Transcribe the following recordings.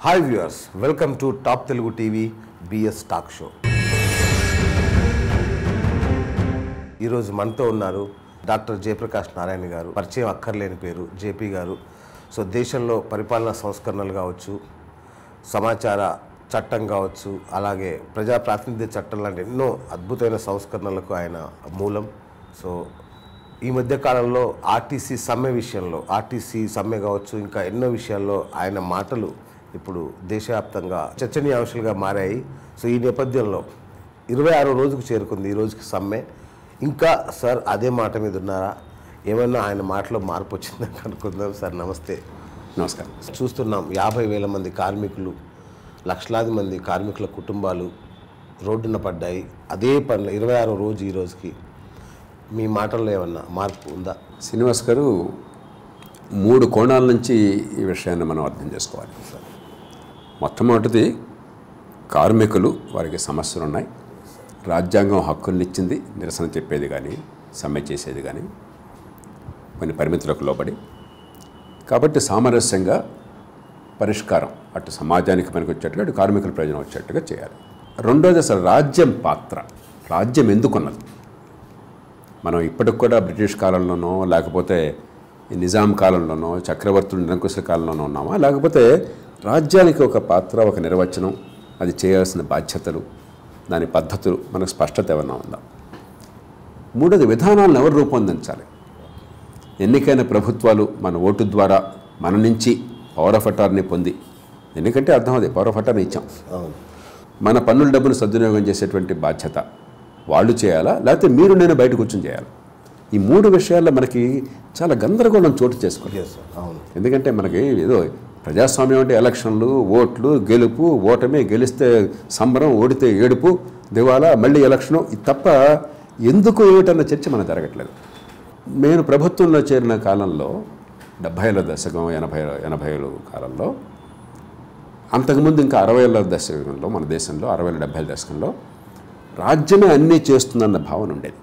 Hi viewers welcome to top Telugu TV BS talk show ఈరోజు మనతో ఉన్నారు డాక్టర్ జయప్రకాష్ నారాయణ గారు పరిచయం అక్కర్లేని పేరు జేపీ గారు సో దేశంలో పరిపాలనా సంస్కరణలు కావచ్చు సమాచార చట్టం కావచ్చు అలాగే ప్రజా ప్రాతినిధ్య చట్టం లాంటి ఎన్నో అద్భుతమైన సంస్కరణలకు ఆయన మూలం సో ఈ మధ్య కాలంలో ఆర్టీసీ సమ్మె విషయంలో ఆర్టీసీ సమ్మె కావచ్చు ఇంకా ఎన్నో విషయాల్లో ఆయన మాటలు ఇప్పుడు దేశవ్యాప్తంగా చర్చనీయాంశాలుగా మారాయి సో ఈ నేపథ్యంలో ఇరవై ఆరో రోజుకు చేరుకుంది ఈ రోజుకి సమ్మె ఇంకా సార్ అదే మాట మీద ఉన్నారా ఏమన్నా ఆయన మాటలో మార్పు వచ్చిందని అనుకుందాం సార్ నమస్తే నమస్కారం చూస్తున్నాం యాభై వేల మంది కార్మికులు లక్షలాది మంది కార్మికుల కుటుంబాలు రోడ్డున పడ్డాయి అదే పనులు ఇరవై ఆరో రోజు ఈ రోజుకి మీ మాటల్లో ఏమన్నా మార్పు ఉందా శ్రీనివాస్ గారు మూడు కోణాల నుంచి ఈ విషయాన్ని మనం అర్థం చేసుకోవాలి మొట్టమొదటిది కార్మికులు వారికి సమస్యలు ఉన్నాయి రాజ్యాంగం హక్కుల్ని ఇచ్చింది నిరసన చెప్పేది కానీ సమ్మె చేసేది కానీ కొన్ని పరిమితులకు లోబడి కాబట్టి సామరస్యంగా పరిష్కారం అటు సమాజానికి పనికి వచ్చేట్టుగా అటు కార్మికుల ప్రయోజనం వచ్చేట్టుగా చేయాలి రెండోది అసలు రాజ్యం పాత్ర రాజ్యం ఎందుకున్నది మనం ఇప్పటికి కూడా బ్రిటిష్ కాలంలోనో లేకపోతే ఈ నిజాం కాలంలోనో చక్రవర్తుల నిరంకుశ కాలంలోనో ఉన్నామా లేకపోతే రాజ్యానికి ఒక పాత్ర ఒక నిర్వచనం అది చేయాల్సిన బాధ్యతలు దాని పద్ధతులు మనకు స్పష్టత ఏమన్నా ఉందా మూడోది విధానాలను ఎవరు రూపొందించాలి ఎన్నికైన ప్రభుత్వాలు మన ఓటు ద్వారా మన నుంచి పవర్ ఆఫ్ అటార్నీ పొంది ఎందుకంటే అర్థం అది పవర్ ఆఫ్ అటార్నీ ఇచ్చాం అవును మన పన్నుల డబ్బును సద్వినియోగం చేసేటువంటి బాధ్యత వాళ్ళు చేయాలా లేకపోతే మీరు నేను బయట కూర్చొని చేయాలి ఈ మూడు విషయాల్లో మనకి చాలా గందరగోళం చోటు చేసుకోవాలి ఎస్ సార్ అవును ఎందుకంటే మనకి ఏదో ప్రజాస్వామ్యం అంటే ఎలక్షన్లు ఓట్లు గెలుపు ఓటమి గెలిస్తే సంబరం ఓడితే ఏడుపు దివాలా మళ్ళీ ఎలక్షను ఇది తప్ప ఎందుకు ఏమిటన్న చర్చ మనకు జరగట్లేదు నేను ప్రభుత్వంలో చేరిన కాలంలో డెబ్భైల దశకం ఎనభై ఎనభైల కాలంలో అంతకుముందు ఇంకా అరవైల దశకంలో మన దేశంలో అరవైల డెబ్భైల దశకంలో రాజ్యమే అన్నీ చేస్తుందన్న భావన ఉండేది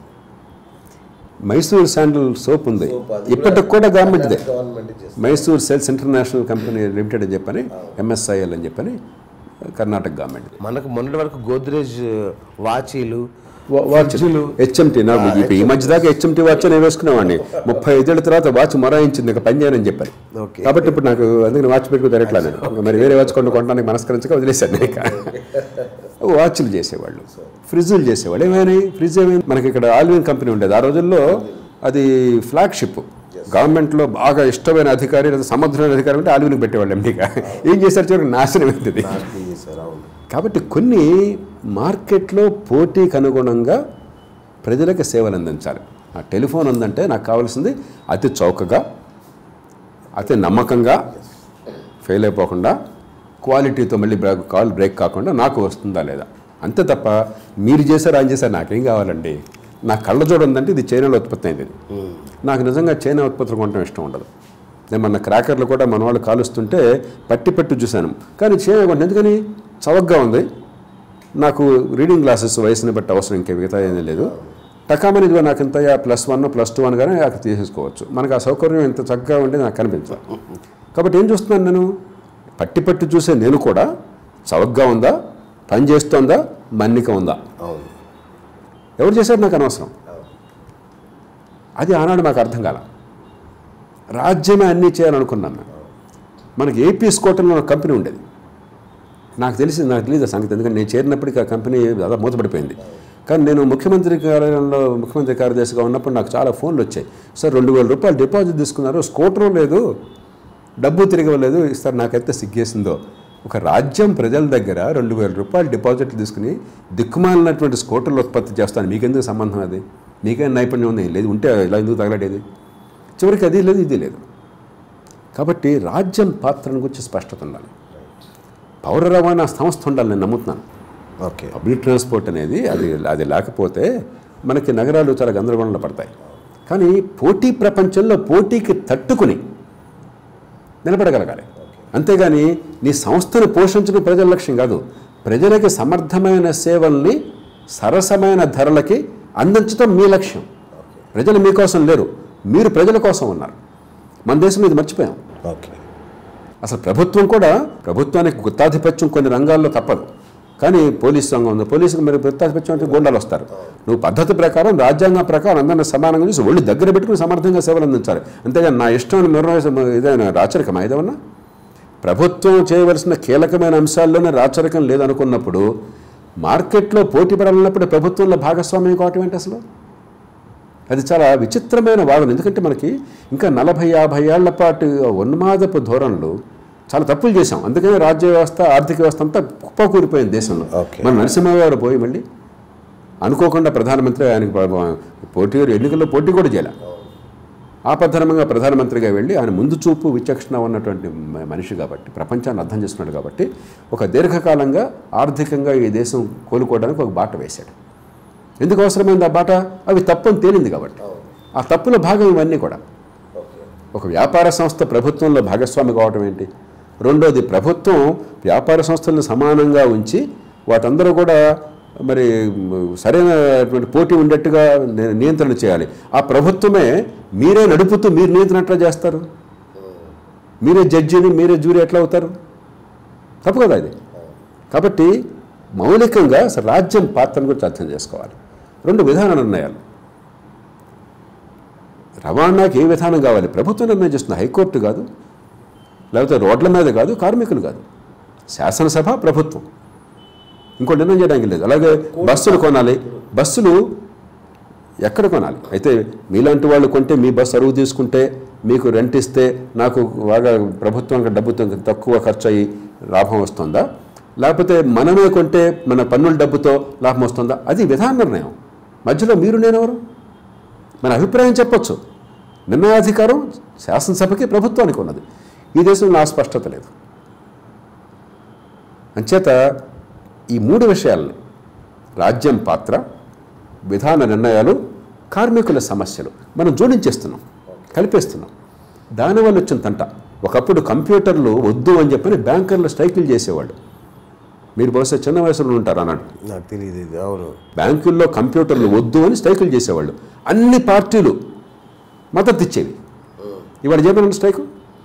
మైసూర్ శాండల్ సోప్ ఉంది ఇప్పటికి కూడా గవర్నమెంట్దే government Mysore sales international company limited అని చెప్పని ఎంఎస్ఐఎల్ అని చెప్పని కర్ణాటక గవర్నమెంట్ మనకు మొన్నటి వరకు గోద్రేజ్ వాచీలు వాచ్లు హెచ్ఎంటీ నాకు ఇప్పుడు ఈ మధ్య దాకా హెచ్ఎంటీ వాచ్ నేను వేసుకునేవాడిని ముప్పై ఐదేళ్ల తర్వాత వాచ్ మొరాయించింది ఇక పని చేయనని చెప్పారు ఓకే కాబట్టి ఇప్పుడు నాకు అందుకని వాచ్ పెట్టుకు తిరగట్లేదు నేను ఇంకా మరి వేరే వాచ్ కొను కొనడానికి మనస్కరించక వదిలేశాను నేను ఇక వాచ్లు చేసేవాళ్ళు ఫ్రిడ్జ్లు చేసేవాళ్ళు ఏమైనా ఫ్రిడ్జ్ ఏమైంది మనకి ఇక్కడ ఆల్విన్ కంపెనీ ఉండేది ఆ రోజుల్లో అది ఫ్లాగ్షిప్ గవర్నమెంట్లో బాగా ఇష్టమైన అధికారి లేదా సమర్థమైన అధికారి అంటే ఆల్విన్కి పెట్టేవాళ్ళు ఎండిగా ఏం చేశారు చివరికి నాశనం అవుతుంది నాశనం చేశారు అవును కాబట్టి కొన్ని మార్కెట్లో పోటీకి అనుగుణంగా ప్రజలకు సేవలు అందించాలి ఆ టెలిఫోన్ ఉందంటే నాకు కావాల్సింది అతి చౌకగా అతి నమ్మకంగా ఫెయిల్ అయిపోకుండా క్వాలిటీతో మళ్ళీ బ్రేక్ కాల్ బ్రేక్ కాకుండా నాకు వస్తుందా లేదా అంతే తప్ప మీరు చేశారు ఆయన చేశారు నాకేం కావాలండి నా కళ్ళజోడు ఉందంటే ఇది చైనాలో ఉత్పత్తి అయింది ఇది నాకు నిజంగా చైనా ఉత్పత్తులు కొనడం ఇష్టం ఉండదు నేను మన క్రాకర్లు కూడా మన వాళ్ళు కాలుస్తుంటే పట్టి పట్టి చూశాను కానీ చైనా కొంటే ఎందుకని చవకగా ఉంది నాకు రీడింగ్ గ్లాసెస్ వయసుని బట్టి అవసరం ఇంకా మిగతా ఏమీ లేదు టకామని ఇదిగో నాకు ఇంత ప్లస్ వన్ ప్లస్ టూ అనగానే నాకు తీసేసుకోవచ్చు మనకు ఆ సౌకర్యం ఇంత చక్కగా ఉంటే నాకు కనిపించదు కాబట్టి ఏం చూస్తున్నాను నేను పట్టి పట్టి చూసే నేను కూడా చవకగా ఉందా పని చేస్తోందా మన్నిక ఉందా అవును ఎవరు చేశారు నాకు అనవసరం అది ఆనాడు మాకు అర్థం కాల రాజ్యమే అన్నీ చేయాలనుకున్నాం మేము మనకి ఏపీ స్కోటన్లో ఒక కంపెనీ ఉండేది నాకు తెలిసి నాకు తెలియదు ఆ సంగతి ఎందుకంటే నేను చేరినప్పటికీ ఆ కంపెనీ దాదాపు మూతపడిపోయింది కానీ నేను ముఖ్యమంత్రి కార్యాలయంలో ముఖ్యమంత్రి కార్యదర్శిగా ఉన్నప్పుడు నాకు చాలా ఫోన్లు వచ్చాయి సార్ రెండు వేల రూపాయలు డిపాజిట్ తీసుకున్నారు స్కూటర్ లేదు డబ్బు తిరగలేదు సార్ నాకైతే సిగ్గేసిందో ఒక రాజ్యం ప్రజల దగ్గర రెండు వేల రూపాయలు డిపాజిట్లు తీసుకుని దిక్కుమాలినటువంటి స్కూటర్లు ఉత్పత్తి చేస్తాను మీకెందుకు సంబంధం అది మీకేం నైపుణ్యం ఉంది లేదు ఉంటే ఇలా ఎందుకు తగలడేది చివరికి అది లేదు ఇది లేదు కాబట్టి రాజ్యం పాత్రను గురించి స్పష్టత ఉండాలి పౌర రవాణా సంస్థ ఉండాలి నేను నమ్ముతున్నాను ఓకే పబ్లిక్ ట్రాన్స్పోర్ట్ అనేది అది అది లేకపోతే మనకి నగరాలు చాలా గందరగోళంలో పడతాయి కానీ పోటీ ప్రపంచంలో పోటీకి తట్టుకుని నిలబడగలగాలి అంతేగాని నీ సంస్థను పోషించడం ప్రజల లక్ష్యం కాదు ప్రజలకి సమర్థమైన సేవల్ని సరసమైన ధరలకి అందించడం మీ లక్ష్యం ప్రజలు మీకోసం లేరు మీరు ప్రజల కోసం ఉన్నారు మన దేశం ఇది మర్చిపోయాం ఓకే అసలు ప్రభుత్వం కూడా ప్రభుత్వానికి గుత్తాధిపత్యం కొన్ని రంగాల్లో తప్పదు కానీ పోలీస్ రంగం ఉంది పోలీసుకి మరి గుత్తాధిపత్యం అంటే గోండాలు వస్తారు నువ్వు పద్ధతి ప్రకారం రాజ్యాంగం ప్రకారం అందరిని సమానంగా చూసి ఒళ్ళు దగ్గర పెట్టుకుని సమర్థంగా సేవలు అందించాలి అంతేగాని నా ఇష్టం నిర్ణయం ఇదేనా రాచరికమా ఇదేమన్నా ప్రభుత్వం చేయవలసిన కీలకమైన అంశాల్లోనే రాచరికం లేదనుకున్నప్పుడు మార్కెట్లో పోటీ పడాలన్నప్పుడు ప్రభుత్వంలో భాగస్వామ్యం కావటం ఏంటి అసలు అది చాలా విచిత్రమైన వాదన ఎందుకంటే మనకి ఇంకా నలభై యాభై ఏళ్ల పాటు ఉన్మాదపు ధోరణులు చాలా తప్పులు చేశాం అందుకని రాజ్య వ్యవస్థ ఆర్థిక వ్యవస్థ అంతా కుప్పకూరిపోయింది దేశంలో Okay. మన నరసింహ గారు పోయి మళ్ళీ అనుకోకుండా ప్రధానమంత్రి ఆయనకి ప- పోటీ ఎన్నికల్లో పోటీ కూడా చేయాలి ఆపద్ధర్మంగా ప్రధానమంత్రిగా వెళ్ళి ఆయన ముందు చూపు విచక్షణ ఉన్నటువంటి మ- మనిషి కాబట్టి ప్రపంచాన్ని అర్థం చేసుకున్నాడు కాబట్టి ఒక దీర్ఘకాలంగా ఆర్థికంగా ఈ దేశం కోలుకోవడానికి ఒక బాట వేశాడు ఎందుకు అవసరమైంది ఆ బాట అవి తప్పని తేలింది కాబట్టి ఆ తప్పుల భాగం ఇవన్నీ కూడా ఒక వ్యాపార సంస్థ ప్రభుత్వంలో భాగస్వామి కావటం ఏంటి రెండోది ప్రభుత్వం వ్యాపార సంస్థలను సమానంగా ఉంచి వాటందరూ కూడా మరి మ్, సరైనటువంటి పోటీ ఉండేట్టుగా ని- నియంత్రణ చేయాలి ఆ ప్రభుత్వమే మీరే నడుపుతూ మీరు నియంత్రణ ఎట్లా చేస్తారు మీరే జడ్జిని మీరే జూరీ ఎట్లా అవుతారు తప్పు కదా ఇది కాబట్టి మౌలికంగా అసలు రాజ్యం పాత్రను గురించి అర్థం చేసుకోవాలి రెండు విధాన నిర్ణయాలు రవాణాకి ఏ విధానం కావాలి ప్రభుత్వం నిర్ణయం చేస్తుంది హైకోర్టు కాదు లేకపోతే రోడ్ల మీద కాదు కార్మికులు కాదు శాసనసభ ప్రభుత్వం ఇంకో నిర్ణయం చేయడానికి లేదు అలాగే బస్సులు కొనాలి బస్సులు ఎక్కడ కొనాలి అయితే మీలాంటి వాళ్ళు కొంటే మీ బస్సు అరువు తీసుకుంటే మీకు రెంట్ ఇస్తే నాకు బాగా ప్రభుత్వానికి డబ్బు తక్కువ- తక్కువ ఖర్చు అయ్యి లాభం వస్తుందా లేకపోతే మనమే కొంటే మన పన్నుల డబ్బుతో లాభం వస్తుందా అది విధాన నిర్ణయం మధ్యలో మీరు నేనెవరు మన అభిప్రాయం చెప్పొచ్చు నిర్ణయాధికారం శాసనసభకి ప్రభుత్వానికి ఉన్నది ఈ దేశంలో ఆ స్పష్టత లేదు అంచేత ఈ మూడు విషయాలని రాజ్యం పాత్ర విధాన నిర్ణయాలు కార్మికుల సమస్యలు మనం జోడించేస్తున్నాం కలిపేస్తున్నాం దానివల్ల వచ్చిన తంట ఒకప్పుడు కంప్యూటర్లు వద్దు అని చెప్పని బ్యాంకర్లు స్ట్రైకులు చేసేవాళ్ళు మీరు బహుశా చిన్న వయసులో ఉంటారు అన్నాడు నాకు తెలియదు ఇది అవును బ్యాంకుల్లో కంప్యూటర్లు వద్దు అని స్ట్రైకులు చేసేవాళ్ళు అన్ని పార్టీలు మద్దతు ఇచ్చేవి ఇవాళ చెప్పిన స్ట్రైకు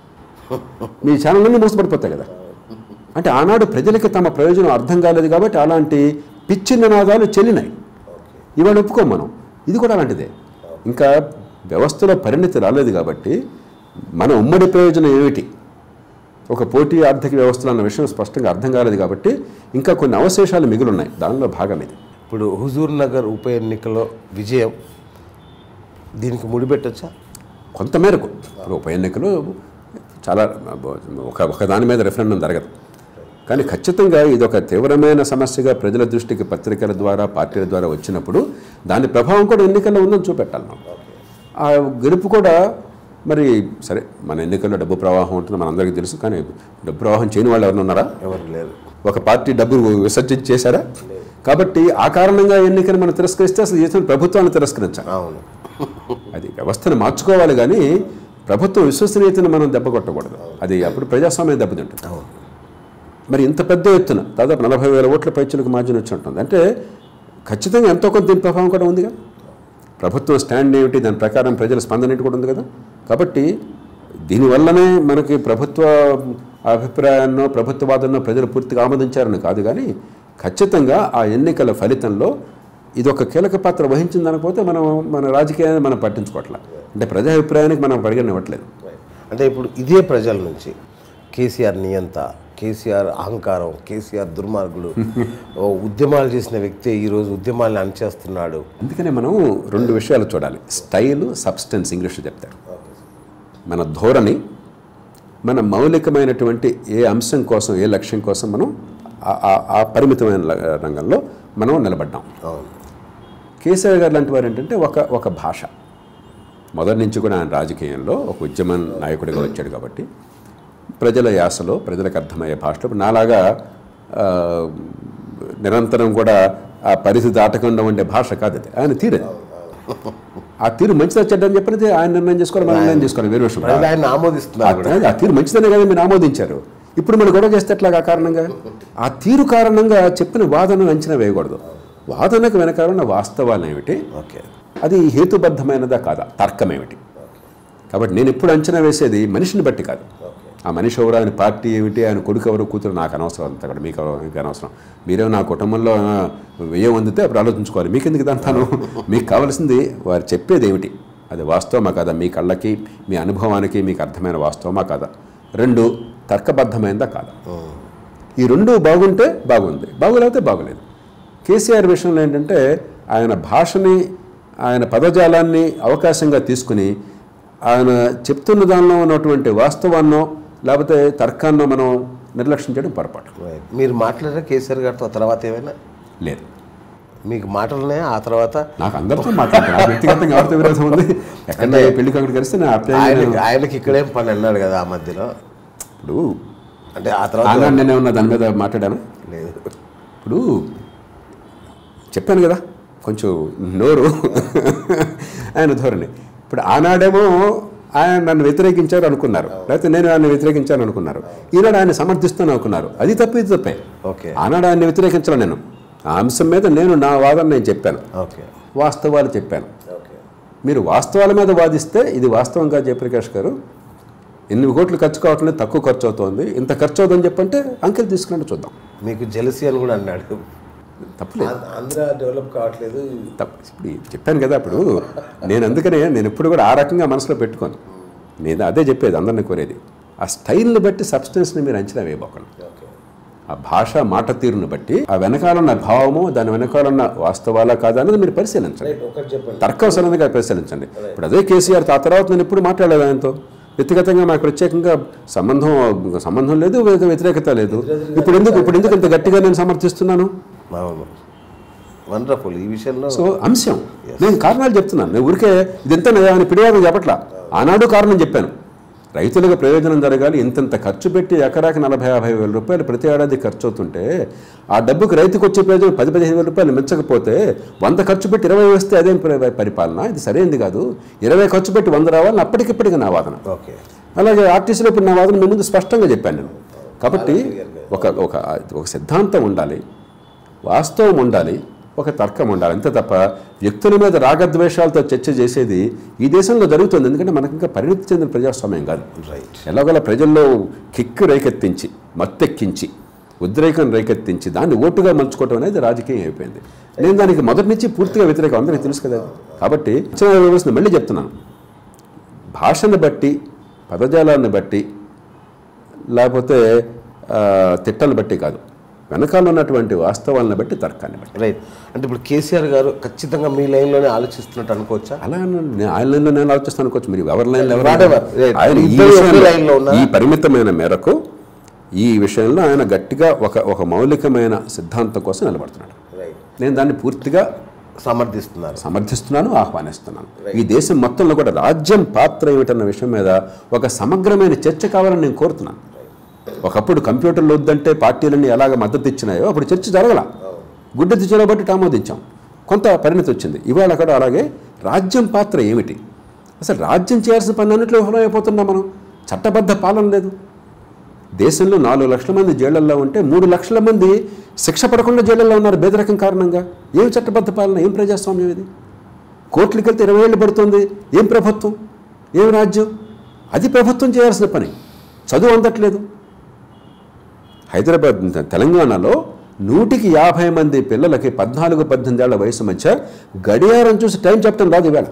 మీ ఛానళ్ళన్నీ మూసపడిపోతాయి కదా అంటే ఆనాడు ప్రజలకి తమ ప్రయోజనం అర్థం కాలేదు కాబట్టి అలాంటి పిచ్చి నినాదాలు చెల్లినాయి ఇవాళ ఒప్పుకోం మనం ఇది కూడా అలాంటిదే ఇంకా వ్యవస్థలో పరిణతి రాలేదు కాబట్టి మన ఉమ్మడి ప్రయోజనం ఏమిటి ఒక పోటీ ఆర్థిక వ్యవస్థలు అన్న విషయం స్పష్టంగా అర్థం కాలేదు కాబట్టి ఇంకా కొన్ని అవశేషాలు మిగిలిన్నాయి దానిలో భాగం ఇది ఇప్పుడు హుజూర్ నగర్ ఉప ఎన్నికలో విజయం దీనికి ముడిపెట్టచ్చా కొంతమేరకు ఇప్పుడు ఉప ఎన్నికలు చాలా ఒక ఒక దాని మీద రెఫరెండం జరగదు కానీ ఖచ్చితంగా ఇది ఒక తీవ్రమైన సమస్యగా ప్రజల దృష్టికి పత్రికల ద్వారా పార్టీల ద్వారా వచ్చినప్పుడు దాని ప్రభావం కూడా ఎన్నికల్లో ఉందని చూపెట్టాలి మనం ఆ గెలుపు కూడా మరి సరే మన ఎన్నికల్లో డబ్బు ప్రవాహం ఉంటుంది మనందరికీ తెలుసు కానీ డబ్బు ప్రవాహం చేయని వాళ్ళు ఎవరైనా ఉన్నారా ఎవరు లేరు ఒక పార్టీ డబ్బు విసర్జించి చేశారా కాబట్టి ఆ కారణంగా ఎన్నికను మనం తిరస్కరిస్తే అసలు చేసిన ప్రభుత్వాన్ని తిరస్కరించాలి అవును అది వ్యవస్థను మార్చుకోవాలి కానీ ప్రభుత్వ విశ్వసనీయతను మనం దెబ్బ కొట్టకూడదు అది అప్పుడు ప్రజాస్వామ్యం దెబ్బతింటుంది మరి ఇంత పెద్ద ఎత్తున దాదాపు నలభై వేల ఓట్ల పైచులకు మార్జిన్ వచ్చి ఉంటుంది అంటే ఖచ్చితంగా ఎంతో కొంత దీని ప్రభావం కూడా ఉందిగా ప్రభుత్వం స్టాండ్ ఏమిటి దాని ప్రకారం ప్రజల స్పందన ఏంటి కూడా ఉంది కదా కాబట్టి దీనివల్లనే మనకి ప్రభుత్వ అభిప్రాయాన్నో ప్రభుత్వ వాదనో ప్రజలు పూర్తిగా ఆమోదించారని కాదు కానీ ఖచ్చితంగా ఆ ఎన్నికల ఫలితంలో ఇది ఒక కీలక పాత్ర వహించిందనకపోతే మనం మన రాజకీయాన్ని మనం పట్టించుకోవట్లే అంటే ప్రజా అభిప్రాయానికి మనం పరిగణివ్వట్లేదు అంటే ఇప్పుడు ఇదే ప్రజల నుంచి కేసీఆర్ నియంత కేసీఆర్ అహంకారం కేసీఆర్ దుర్మార్గుడు ఓ ఉద్యమాలు చేసిన వ్యక్తి ఈరోజు ఉద్యమాలను అణచేస్తున్నాడు అందుకనే మనం రెండు విషయాలు చూడాలి స్టైల్ సబ్స్టెన్స్ ఇంగ్లీష్లో చెప్తారు మన ధోరణి మన మౌలికమైనటువంటి ఏ అంశం కోసం ఏ లక్ష్యం కోసం మనం ఆ- ఆ- ఆ పరిమితమైన ల- రంగంలో మనం నిలబడ్డాం అవును కేసీఆర్ గారు లాంటి వారు ఏంటంటే ఒక ఒక భాష మొదటి నుంచి కూడా ఆయన రాజకీయంలో ఒక ఉద్యమ నాయకుడిగా వచ్చాడు కాబట్టి ప్రజల యాసలో ప్రజలకు అర్థమయ్యే భాషలో ఇప్పుడు నాలాగా ఆ, నిరంతరం కూడా ఆ పరిధి దాటకుండా ఉండే భాష కాదు అది ఆయన తీరు అది. ఆ తీరు మంచిదా చెడ్డని చెప్పినది ఆయన నిర్ణయం చేసుకోవాలి మనం నిర్ణయం చేసుకోవాలి వేరే విషయం ప్రజలు ఆయన ఆమోదిస్తున్నారు కూడా ఆ తీరు మంచిదనే కదా మీరు ఆమోదించారు ఇప్పుడు మనం గొడవ చేస్తే ఎట్లాగా ఆ కారణంగా ఆ తీరు కారణంగా చెప్పిన వాదనను అంచనా వేయకూడదు వాదనకు వెనకాల ఉన్న వాస్తవాలు ఏమిటి ఓకే అది హేతుబద్ధమైనదా కాదా తర్కం ఏమిటి కాబట్టి నేను ఎప్పుడు అంచనా వేసేది మనిషిని బట్టి కాదు ఆ మనిషి ఎవరు ఆయన పార్టీ ఏమిటి ఆయన కొడుకు ఎవరు కూతురు నాకు అనవసరం అంతా కూడా మీకు మీకు అనవసరం మీరే నా కుటుంబంలో ఆ, వ్యయం అందితే అప్పుడు ఆలోచించుకోవాలి మీకు ఎందుకు ఇదంతాను మీకు కావాల్సింది వారు చెప్పేది ఏమిటి అది వాస్తవమా కాదా మీ కళ్ళకి మీ అనుభవానికి మీకు అర్థమైన వాస్తవమా కాదా రెండు తర్కబద్ధమైందా కాదా ఈ రెండు బాగుంటే బాగుంది బాగోలేకపోతే బాగోలేదు కేసీఆర్ విషయంలో ఏంటంటే ఆయన భాషని ఆయన పదజాలాన్ని అవకాశంగా తీసుకుని ఆయన చెప్తున్న దానిలో ఉన్నటువంటి వాస్తవాన్నో లేకపోతే తర్కాన్నో మనం నిర్లక్ష్యం చేయడం పొరపాటు రైట్ మీరు మాట్లాడారా కేసీఆర్ గారితో ఆ తర్వాత ఏమైనా లేదు మీకు మాటలున్నాయా ఆ తర్వాత నాకు అందరితో మాట్లాడతాను నాకు వ్యక్తిగతంగా ఎవరితో విరోధం ఉంది ఎక్కడ పెళ్లికి అక్కడికి కలిస్తే నా అప్లై ఆయన ఆయనకి ఇక్కడేం పని అన్నాడు కదా ఆ మధ్యలో ఇప్పుడు అంటే ఆ తర్వాత ఆనాడు నేను ఏమన్నా దాని మీద మాట్లాడాను లేదు ఇప్పుడు చెప్పాను కదా కొంచెం నోరు ఆయన ధోరణి ఇప్పుడు ఆనాడేమో ఆయన నన్ను వ్యతిరేకించారు అనుకున్నారు లేకపోతే నేను ఆయన వ్యతిరేకించాను అనుకున్నారు ఈనాడు ఆయన సమర్థిస్తాను అనుకున్నారు అది తప్పు ఇది తప్పే ఓకే ఆనాడు ఆయన వ్యతిరేకించను నేను ఆ అంశం మీద నేను నా వాదన నేను చెప్పాను ఓకే వాస్తవాలు చెప్పాను ఓకే మీరు వాస్తవాల మీద వాదిస్తే ఇది వాస్తవంగా జయప్రకాష్ గారు ఎన్ని కోట్లు ఖర్చు కావట్లేదు తక్కువ ఖర్చు అవుతోంది ఇంత ఖర్చు అవుతుందని చెప్పంటే అంకెలు తీసుకున్నట్టు చూద్దాం మీకు జెలసీ అని కూడా అన్నాడు తప్పులేదు ఆంధ్ర- ఆంధ్ర డెవలప్ కావట్లేదు తప్ప ఇప్పుడు చెప్పాను కదా అప్పుడు నేను అందుకనే నేను ఎప్పుడు కూడా ఆ రకంగా మనసులో పెట్టుకోను నేను అదే చెప్పేది అందరిని కోరేది ఆ స్టైల్ని బట్టి సబ్స్టెన్స్ని మీరు అంచనా వేయబోకండి ఓకే ఆ భాష మాట తీరును బట్టి ఆ వెనకాలన్న భావము దాని వెనకాలన్న వాస్తవాలా కాదా అనేది మీరు పరిశీలించండి రైట్ ఒకటి చెప్పండి తర్కవసరంగా పరిశీలించండి ఇప్పుడు అదే కేసీఆర్ ఆ తర్వాత నేను ఎప్పుడు మాట్లాడలేదు ఆయనతో వ్యక్తిగతంగా మాకు ప్రత్యేకంగా సంబంధం సంబంధం లేదు వ్యతి- వ్యతిరేకత లేదు ఇప్పుడు ఎందుకు ఇప్పుడు ఎందుకు ఇంత గట్టిగా నేను సమర్థిస్తున్నాను అవును వండర్ఫుల్ ఈ విషయంలో సో అంశం నేను కారణాలు చెప్తున్నాను నేను ఊరికే ఇదంతా అని పిడివాదం చెప్పట్లా ఆనాడు కారణం చెప్పాను రైతులకు ప్రయోజనం జరగాలి ఇంతంత ఖర్చు పెట్టి ఎకరాకి నలభై యాభై వేల రూపాయలు ప్రతి ఏడాది ఖర్చు అవుతుంటే ఆ డబ్బుకి రైతుకు వచ్చే ప్రయోజనం పది పదిహేను వేల రూపాయలు మించకపోతే వంద ఖర్చు పెట్టి ఇరవై వస్తే అదేం పరి- పరిపాలన ఇది సరైనది కాదు ఇరవై ఖర్చు పెట్టి వంద రావాలని అప్పటికిప్పటికి నా వాదన ఓకే అలాగే ఆర్టీసీలో ఇప్పుడు నా వాదన మీ ముందు స్పష్టంగా చెప్పాను నేను కాబట్టి ఒక ఒక ఒక సిద్ధాంతం ఉండాలి వాస్తవం ఉండాలి ఒక తర్కం ఉండాలి అంతే తప్ప వ్యక్తుల మీద రాగద్వేషాలతో చర్చ చేసేది ఈ దేశంలో జరుగుతుంది ఎందుకంటే మనకి ఇంకా పరిణితి చెందిన ప్రజాస్వామ్యం కాదు రైట్ ఎలాగోలా ప్రజల్లో కిక్కు రేకెత్తించి మత్తెక్కించి ఉద్రేకం రేకెత్తించి దాన్ని ఓటుగా మలుచుకోవటం అనేది రాజకీయం అయిపోయింది నేను దానికి మొదటి నుంచి పూర్తిగా వ్యతిరేకం అందరికీ తెలుసు కదా కాబట్టి అంచనా వేయవలసింది మళ్ళీ చెప్తున్నాను భాషను బట్టి పదజాలాన్ని బట్టి లేకపోతే ఆ, తిట్టలను బట్టి కాదు వెనకాల ఉన్నటువంటి వాస్తవాలను బట్టి తర్కాన్ని బట్టి రైట్ అంటే ఇప్పుడు కేసీఆర్ గారు ఖచ్చితంగా మీ లైన్లోనే ఆలోచిస్తున్నట్టు అనుకోవచ్చా అలా అన్నాను. నేను ఆయన లైన్లో నేను ఆలోచిస్తాను అనుకోవచ్చు మీరు ఎవరి లైన్లో ఎవరు Whatever. Right. ఆయన ఈ ఇద్దరు ఒకే విషయంలో- లైన్లో ఉన్నారా? ఈ పరిమితమైన మేరకు ఈ విషయంలో ఆయన గట్టిగా ఒక ఒక మౌలికమైన సిద్ధాంతం కోసం నిలబడుతున్నాడు రైట్ నేను దాన్ని పూర్తిగా సమర్థిస్తున్నారు సమర్థిస్తున్నాను ఆహ్వానిస్తున్నాను ఈ దేశం మొత్తంలో కూడా రాజ్యం పాత్ర ఏమిటన్న విషయం మీద ఒక సమగ్రమైన చర్చ కావాలని నేను కోరుతున్నాను ఒకప్పుడు కంప్యూటర్లు వద్దంటే పార్టీలన్నీ ఎలాగ మద్దతు ఇచ్చినాయో అప్పుడు చర్చ జరగల గుడ్డెత్తి బట్టి ఆమోదించాం కొంత పరిణతి వచ్చింది ఇవాళ కూడా అలాగే రాజ్యం పాత్ర ఏమిటి అసలు రాజ్యం చేయాల్సిన పని అన్నింటిలో విఫలమైపోతున్నాం మనం చట్టబద్ధ పాలన లేదు దేశంలో నాలుగు లక్షల మంది జైళ్లలో ఉంటే మూడు లక్షల మంది శిక్ష పడకుండా జైళ్ళల్లో ఉన్నారు బేదరకం కారణంగా ఏం చట్టబద్ధ పాలన ఏం ప్రజాస్వామ్యం ఇది కోర్టులకు వెళ్తే ఇరవై ఏళ్ళు పడుతుంది ఏం ప్రభుత్వం ఏం రాజ్యం అది ప్రభుత్వం చేయాల్సిన పని చదువు అందట్లేదు హైదరాబాద్ తెలంగాణలో నూటికి యాభై మంది పిల్లలకి పద్నాలుగు పద్దెనిమిది ఏళ్ల వయసు మధ్య గడియారం చూసి టైం చెప్పడం రాదు ఇవాళ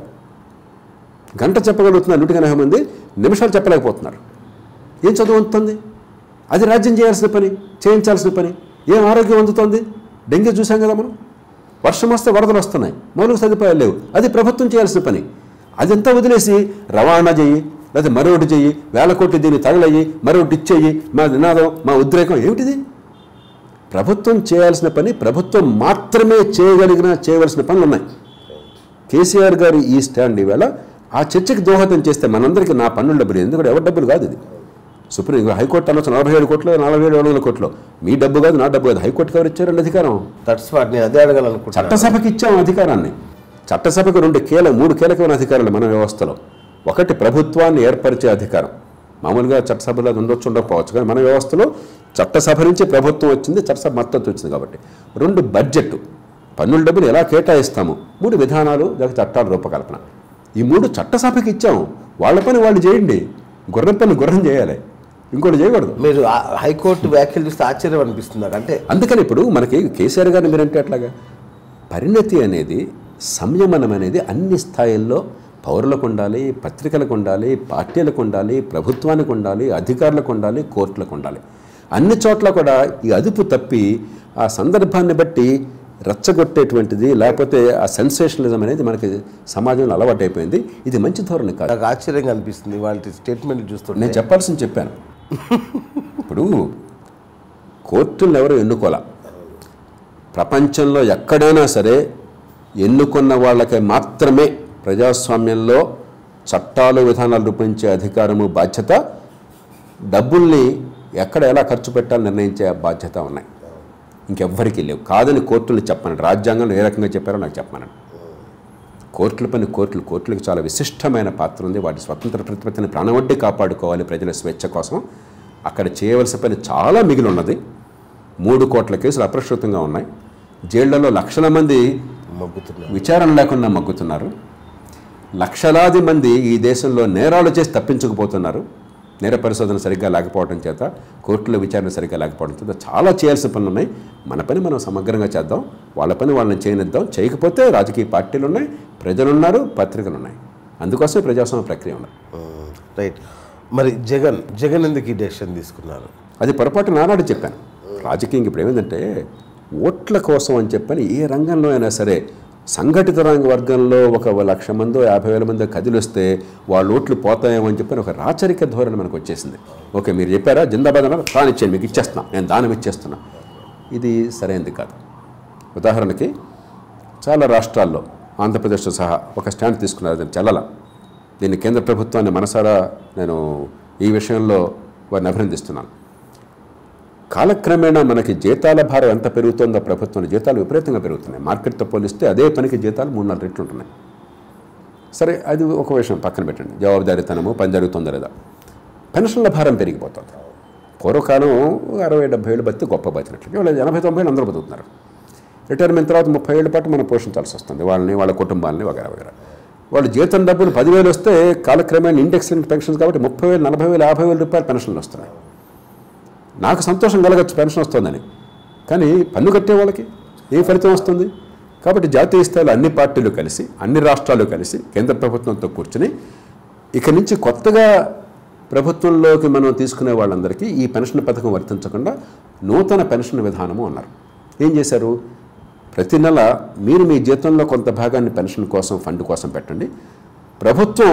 గంట చెప్పగలుగుతున్నారు నూటికి ఎనభై మంది నిమిషాలు చెప్పలేకపోతున్నారు ఏం చదువు అందుతుంది అది రాజ్యం చేయాల్సిన పని చేయించాల్సిన పని ఏం ఆరోగ్యం అందుతోంది డెంగ్యూ చూసాం కదా మనం వర్షం వస్తే వరదలు వస్తున్నాయి మౌలిక సదుపాయాలు లేవు అది ప్రభుత్వం చేయాల్సిన పని అదంతా వదిలేసి రవాణా చెయ్యి లేదా మరొకటి చెయ్యి వేల కోట్లు దీన్ని తగలయ్యి మరొకటి ఇచ్చేయి మా నినాదం మా ఉద్రేకం ఏమిటిది ప్రభుత్వం చేయాల్సిన పని ప్రభుత్వం మాత్రమే చేయగలిగిన చేయవలసిన పనులు ఉన్నాయి కేసీఆర్ గారు ఈ స్టాండ్ ఈవేళ ఆ చర్చకి దోహదం చేస్తే మనందరికీ నా పన్నుల డబ్బులు ఎందుకంటే ఎవరి డబ్బులు కాదు ఇది సుప్రీం హైకోర్టు అనొచ్చు నలభై ఏడు కోట్లు నలభై ఏడు వందల కోట్లు మీ డబ్బు కాదు నా డబ్బు కాదు హైకోర్టుకి ఎవరు ఇచ్చారండి అధికారం దట్స్ వాట్ నేను అదే అడగాలనుకుంటున్నాను చట్టసభకి ఇచ్చాం అధికారాన్ని చట్టసభకు రెండు కీల మూడు కీలకమైన అధికారాలు మన వ్యవస్థలో ఒకటి ప్రభుత్వాన్ని ఏర్పరిచే అధికారం మామూలుగా చట్టసభలో అది ఉండొచ్చు ఉండకపోవచ్చు కానీ మన వ్యవస్థలో చట్టసభ నుంచి ప్రభుత్వం వచ్చింది చట్టసభ మద్దతు వచ్చింది కాబట్టి రెండు బడ్జెట్ పన్నుల డబ్బులు ఎలా కేటాయిస్తాము మూడు విధానాలు లేక చట్టాల రూపకల్పన ఈ మూడు చట్టసభకి ఇచ్చాము వాళ్ళ పని వాళ్ళు చేయండి గుర్రం పని గుర్రం చేయాలి ఇంకోటి చేయకూడదు మీరు ఆ హైకోర్టు వ్యాఖ్యలు చూస్తే ఆశ్చర్యం అనిపిస్తుంది నాకు అంటే అందుకని ఇప్పుడు మనకి కేసీఆర్ గారిని మీరంటే అట్లాగా పరిణతి అనేది సంయమనం అనేది అన్ని స్థాయిల్లో పౌరులకు ఉండాలి పత్రికలకు ఉండాలి పార్టీలకు ఉండాలి ప్రభుత్వానికి ఉండాలి అధికారులకు ఉండాలి కోర్టులకు ఉండాలి అన్ని చోట్ల కూడా ఈ అదుపు తప్పి ఆ సందర్భాన్ని బట్టి రెచ్చగొట్టేటువంటిది లేకపోతే ఆ సెన్సేషనలిజం అనేది మనకి సమాజంలో అలవాటైపోయింది ఇది మంచి ధోరణి కాదు నాకు ఆశ్చర్యంగా అనిపిస్తుంది వాళ్ళ స్టేట్మెంట్ చూస్తుంటే నేను చెప్పాల్సింది చెప్పాను ఇప్పుడు కోర్టులను ఎవరు ఎన్నుకోలే ప్రపంచంలో ఎక్కడైనా సరే ఎన్నుకున్న వాళ్ళకి మాత్రమే ప్రజాస్వామ్యంలో చట్టాలు విధానాలు రూపొందించే అధికారము బాధ్యత డబ్బుల్ని ఎక్కడ ఎలా ఖర్చు పెట్టాలో నిర్ణయించే బాధ్యత ఉన్నాయి ఇంకెవ్వరికీ లేవు కాదని కోర్టులు చెప్పనండి రాజ్యాంగంలో ఏ రకంగా చెప్పారో నాకు చెప్పమనండి కోర్టుల పని కోర్టులు కోర్టులకు చాలా విశిష్టమైన పాత్ర ఉంది వాటి స్వతంత్ర ప్రతిపత్తిని ప్రాణవడ్డీ కాపాడుకోవాలి ప్రజల స్వేచ్ఛ కోసం అక్కడ చేయవలసిన పని చాలా మిగిలి ఉన్నది మూడు కోట్ల కేసులు అప్రస్తుతంగా ఉన్నాయి జైళ్లలో లక్షల మంది మొగ్గుతున్నారు విచారణ లేకుండా మగ్గుతున్నారు లక్షలాది మంది ఈ దేశంలో నేరాలు చేసి తప్పించుకుపోతున్నారు నేర పరిశోధన సరిగ్గా లేకపోవడం చేత కోర్టుల విచారణ సరిగ్గా లేకపోవడం చేత చాలా చేయాల్సిన పనులు ఉన్నాయి మన పని మనం సమగ్రంగా చేద్దాం వాళ్ళ పని వాళ్ళని చేయనిద్దాం చేయకపోతే రాజకీయ పార్టీలు ఉన్నాయి ప్రజలు ఉన్నారు పత్రికలు ఉన్నాయి అందుకోసమే ప్రజాస్వామ్య ప్రక్రియ ఉన్నది రైట్ మరి జగన్ జగన్ ఎందుకు ఈ డెసిషన్ తీసుకున్నారు అది పొరపాటు నానాడు చెప్పాను రాజకీయం ఇప్పుడు ఏమైందంటే ఓట్ల కోసం అని చెప్పని ఏ రంగంలో అయినా సరే సంఘటిత రంగ వర్గంలో ఒక లక్ష మందో యాభై వేల మందో కదిలిస్తే వాళ్ళ ఓట్లు పోతాయేమో అని చెప్పని ఒక రాచరిక ధోరణి మనకు వచ్చేసింది ఓకే మీరు చెప్పారా జిందాబాద్ అన్నారు రానిచ్చేయండి మీకు ఇచ్చేస్తున్నా నేను దానం ఇచ్చేస్తున్నా ఇది సరైనది కాదు ఉదాహరణకి చాలా రాష్ట్రాల్లో ఆంధ్రప్రదేశ్తో సహా ఒక స్టాండ్ తీసుకున్నారు అది చెల్లల దీన్ని కేంద్ర ప్రభుత్వాన్ని మనసారా నేను ఈ విషయంలో వారిని అభినందిస్తున్నాను కాలక్రమేణా మనకి జీతాల భారం ఎంత పెరుగుతుందో ప్రభుత్వం జీతాలు విపరీతంగా పెరుగుతున్నాయి మార్కెట్తో పోలిస్తే అదే పనికి జీతాలు మూడు నాలుగు రెట్లు ఉంటున్నాయి సరే అది ఒక విషయం పక్కన పెట్టండి జవాబుదారీతనము పని జరుగుతుందో లేదా పెన్షన్ల భారం పెరిగిపోతుంది పూర్వకాలం అరవై డెబ్బై ఏళ్ళు బతి గొప్ప బతినట్లు ఇవాళ ఎనభై తొంభై ఏళ్ళు అందరూ బతుకుతున్నారు రిటైర్మెంట్ తర్వాత ముప్పై ఏళ్ళ పాటు మనం పోషించాల్సి వస్తుంది వాళ్ళని వాళ్ళ కుటుంబాలని వగేరా వగేరా వాళ్ళు జీతం డబ్బులు పదివేలు వస్తే కాలక్రమేణా ఇండెక్స్ పెన్షన్స్ కాబట్టి ముప్పై వేలు నలభై వేలు యాభై వేల రూపాయలు పెన్షన్లు వస్తున్నాయి నాకు సంతోషం కలగచ్చు పెన్షన్ వస్తుందని కానీ పన్ను కట్టే వాళ్ళకి ఏ ఫలితం వస్తుంది కాబట్టి జాతీయ స్థాయిలో అన్ని పార్టీలు కలిసి అన్ని రాష్ట్రాలు కలిసి కేంద్ర ప్రభుత్వంతో కూర్చుని ఇక నుంచి కొత్తగా ప్రభుత్వంలోకి మనం తీసుకునే వాళ్ళందరికీ ఈ పెన్షన్ పథకం వర్తించకుండా నూతన పెన్షన్ విధానము అన్నారు ఏం చేశారు ప్రతి నెల మీరు మీ జీతంలో కొంత భాగాన్ని పెన్షన్ కోసం ఫండ్ కోసం పెట్టండి ప్రభుత్వం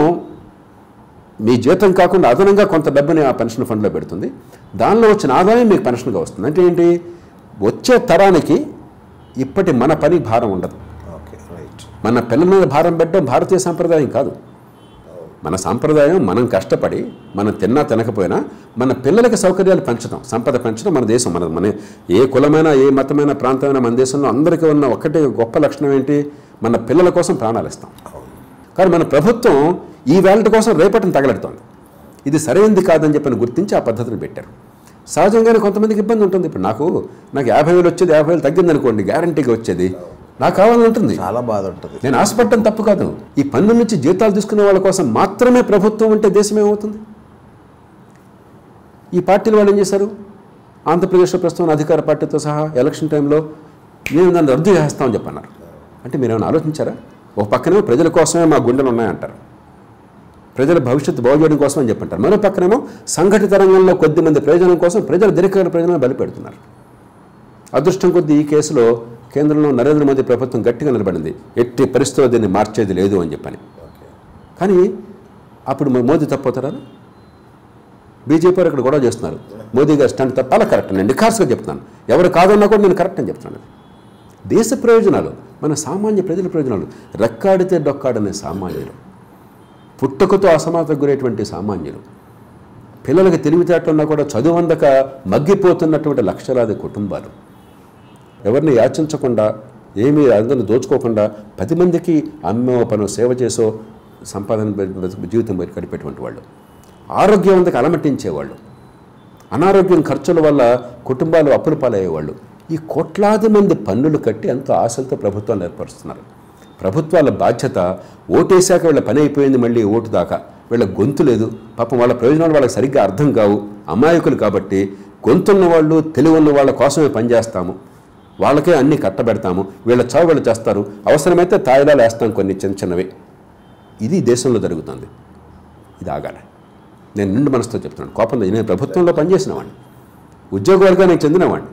మీ జీతం కాకుండా అదనంగా కొంత డబ్బుని ఆ పెన్షన్ ఫండ్లో పెడుతుంది దానిలో వచ్చిన ఆదాయం మీకు పెన్షన్గా వస్తుంది అంటే ఏంటి వచ్చే తరానికి ఇప్పటి మన పని భారం ఉండదు ఓకే రైట్ మన పిల్లల మీద భారం పెట్టడం భారతీయ సాంప్రదాయం కాదు మన సాంప్రదాయం మనం కష్టపడి మనం తిన్నా తినకపోయినా మన పిల్లలకి సౌకర్యాలు పెంచడం సంపద పెంచడం మన దేశం మన మన ఏ కులమైన ఏ మతమైన ప్రాంతమైన మన దేశంలో అందరికీ ఉన్న ఒక్కటే గొప్ప లక్షణం ఏంటి మన పిల్లల కోసం ప్రాణాలు ఇస్తాం కానీ మన ప్రభుత్వం ఈ వ్యాలెట్ కోసం రేపటిని తగలెడుతోంది ఇది సరైనది కాదని చెప్పని గుర్తించి ఆ పద్ధతిని పెట్టారు సహజంగానే కొంతమందికి ఇబ్బంది ఉంటుంది ఇప్పుడు నాకు నాకు యాభై వేలు వచ్చేది యాభై వేలు తగ్గింది అనుకోండి గ్యారంటీగా వచ్చేది నాకు కావాలని ఉంటుంది చాలా బాధ ఉంటుంది నేను ఆశపడటం తప్పు కాదు ఈ పన్ను నుంచి జీతాలు తీసుకునే వాళ్ళ కోసం మాత్రమే ప్రభుత్వం అంటే దేశం ఏమవుతుంది ఈ పార్టీలు వాళ్ళు ఏం చేశారు ఆంధ్రప్రదేశ్లో ప్రస్తుతం అధికార పార్టీతో సహా ఎలక్షన్ టైంలో మేము దాన్ని రద్దు చేస్తామని చెప్పన్నారు అంటే మీరు ఏమైనా ఆలోచించారా ఒక పక్కనేమో ప్రజల కోసమే మా గుండెలు ఉన్నాయంటారు ప్రజల భవిష్యత్తు బాగుచేయడం కోసం అని చెప్పంటారు మరో పక్కనేమో సంఘటిత రంగంలో కొద్ది మంది ప్రయోజనం కోసం ప్రజలు దీర్ఘకాల ప్రయోజనం బలిపెడుతున్నారు అదృష్టం కొద్దీ ఈ కేసులో కేంద్రంలో నరేంద్ర మోదీ ప్రభుత్వం గట్టిగా నిలబడింది ఎట్టి పరిస్థితుల్లో దీన్ని మార్చేది లేదు అని చెప్పని కానీ అప్పుడు మరి మోదీ తప్పవుతారా బీజేపీ వారు ఇక్కడ గొడవ చేస్తున్నారు మోదీ గారు స్టంట్ తప్ప అలా కరెక్ట్ నేను నిఖార్స్గా చెప్తున్నాను ఎవరు కాదన్నా కూడా నేను కరెక్ట్ అని చెప్తున్నాను దేశ ప్రయోజనాలు మన సామాన్య ప్రజల ప్రయోజనాలు రెక్కాడితే డొక్కాడనే సామాన్యులు పుట్టుకతో అసమానతకు గురేటువంటి సామాన్యులు పిల్లలకి తెలివితేటలున్నా కూడా చదువు అందక మగ్గిపోతున్నటువంటి లక్షలాది కుటుంబాలు ఎవరిని యాచించకుండా ఏమీ అందరిని దోచుకోకుండా పది మందికి అమ్మో పను సేవ చేసో సంపాదన బతి- జీవితం బయట గడిపేటువంటి వాళ్ళు ఆరోగ్యవంతకు అలమటించేవాళ్ళు అనారోగ్యం ఖర్చుల వల్ల కుటుంబాలు అప్పుల పాలయ్యేవాళ్ళు ఈ కోట్లాది మంది పన్నులు కట్టి ఎంతో ఆశలతో ప్రభుత్వాలు ఏర్పరుస్తున్నారు ప్రభుత్వాల బాధ్యత ఓటేశాక వీళ్ళ పని అయిపోయింది మళ్ళీ ఓటు దాకా వీళ్ళ గొంతు లేదు పాపం వాళ్ళ ప్రయోజనాలు వాళ్ళకి సరిగ్గా అర్థం కావు అమాయకులు కాబట్టి గొంతున్న వాళ్ళు తెలివి ఉన్న వాళ్ళ కోసమే పనిచేస్తాము వాళ్ళకే అన్ని కట్టబెడతాము వీళ్ళ చావు వీళ్ళు చేస్తారు అవసరమైతే తాయిలాలు వేస్తాం కొన్ని చిన్న చిన్నవి ఇది దేశంలో జరుగుతుంది ఇది ఆగాలి నేను నిండు మనసుతో చెప్తున్నాను కోపం లేదు. నేను ప్రభుత్వంలో పనిచేసిన వాడిని ఉద్యోగాలుగా నేను చెందినవాడిని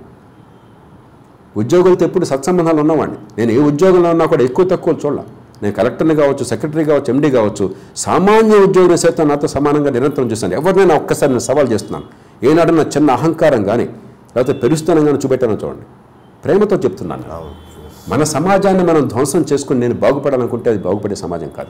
ఉద్యోగులతో ఎప్పుడు సత్సంబంధాలు ఉన్నవాడిని నేను ఏ ఉద్యోగంలో ఉన్నా కూడా ఎక్కువ తక్కువ చూడాల నేను కలెక్టర్ని కావచ్చు సెక్రటరీ కావచ్చు ఎండీ కావచ్చు సామాన్య ఉద్యోగులు సైతం నాతో సమానంగా నిరంతరం చేస్తాను ఎవరినైనా ఒక్కసారి నేను సవాల్ చేస్తున్నాను ఏనాడు నా చిన్న అహంకారం కానీ లేకపోతే పెరుస్తానం కానీ చూపెట్టానో చూడండి ప్రేమతో చెప్తున్నాను మన సమాజాన్ని మనం ధ్వంసం చేసుకుని నేను బాగుపడాలనుకుంటే అది బాగుపడే సమాజం కాదు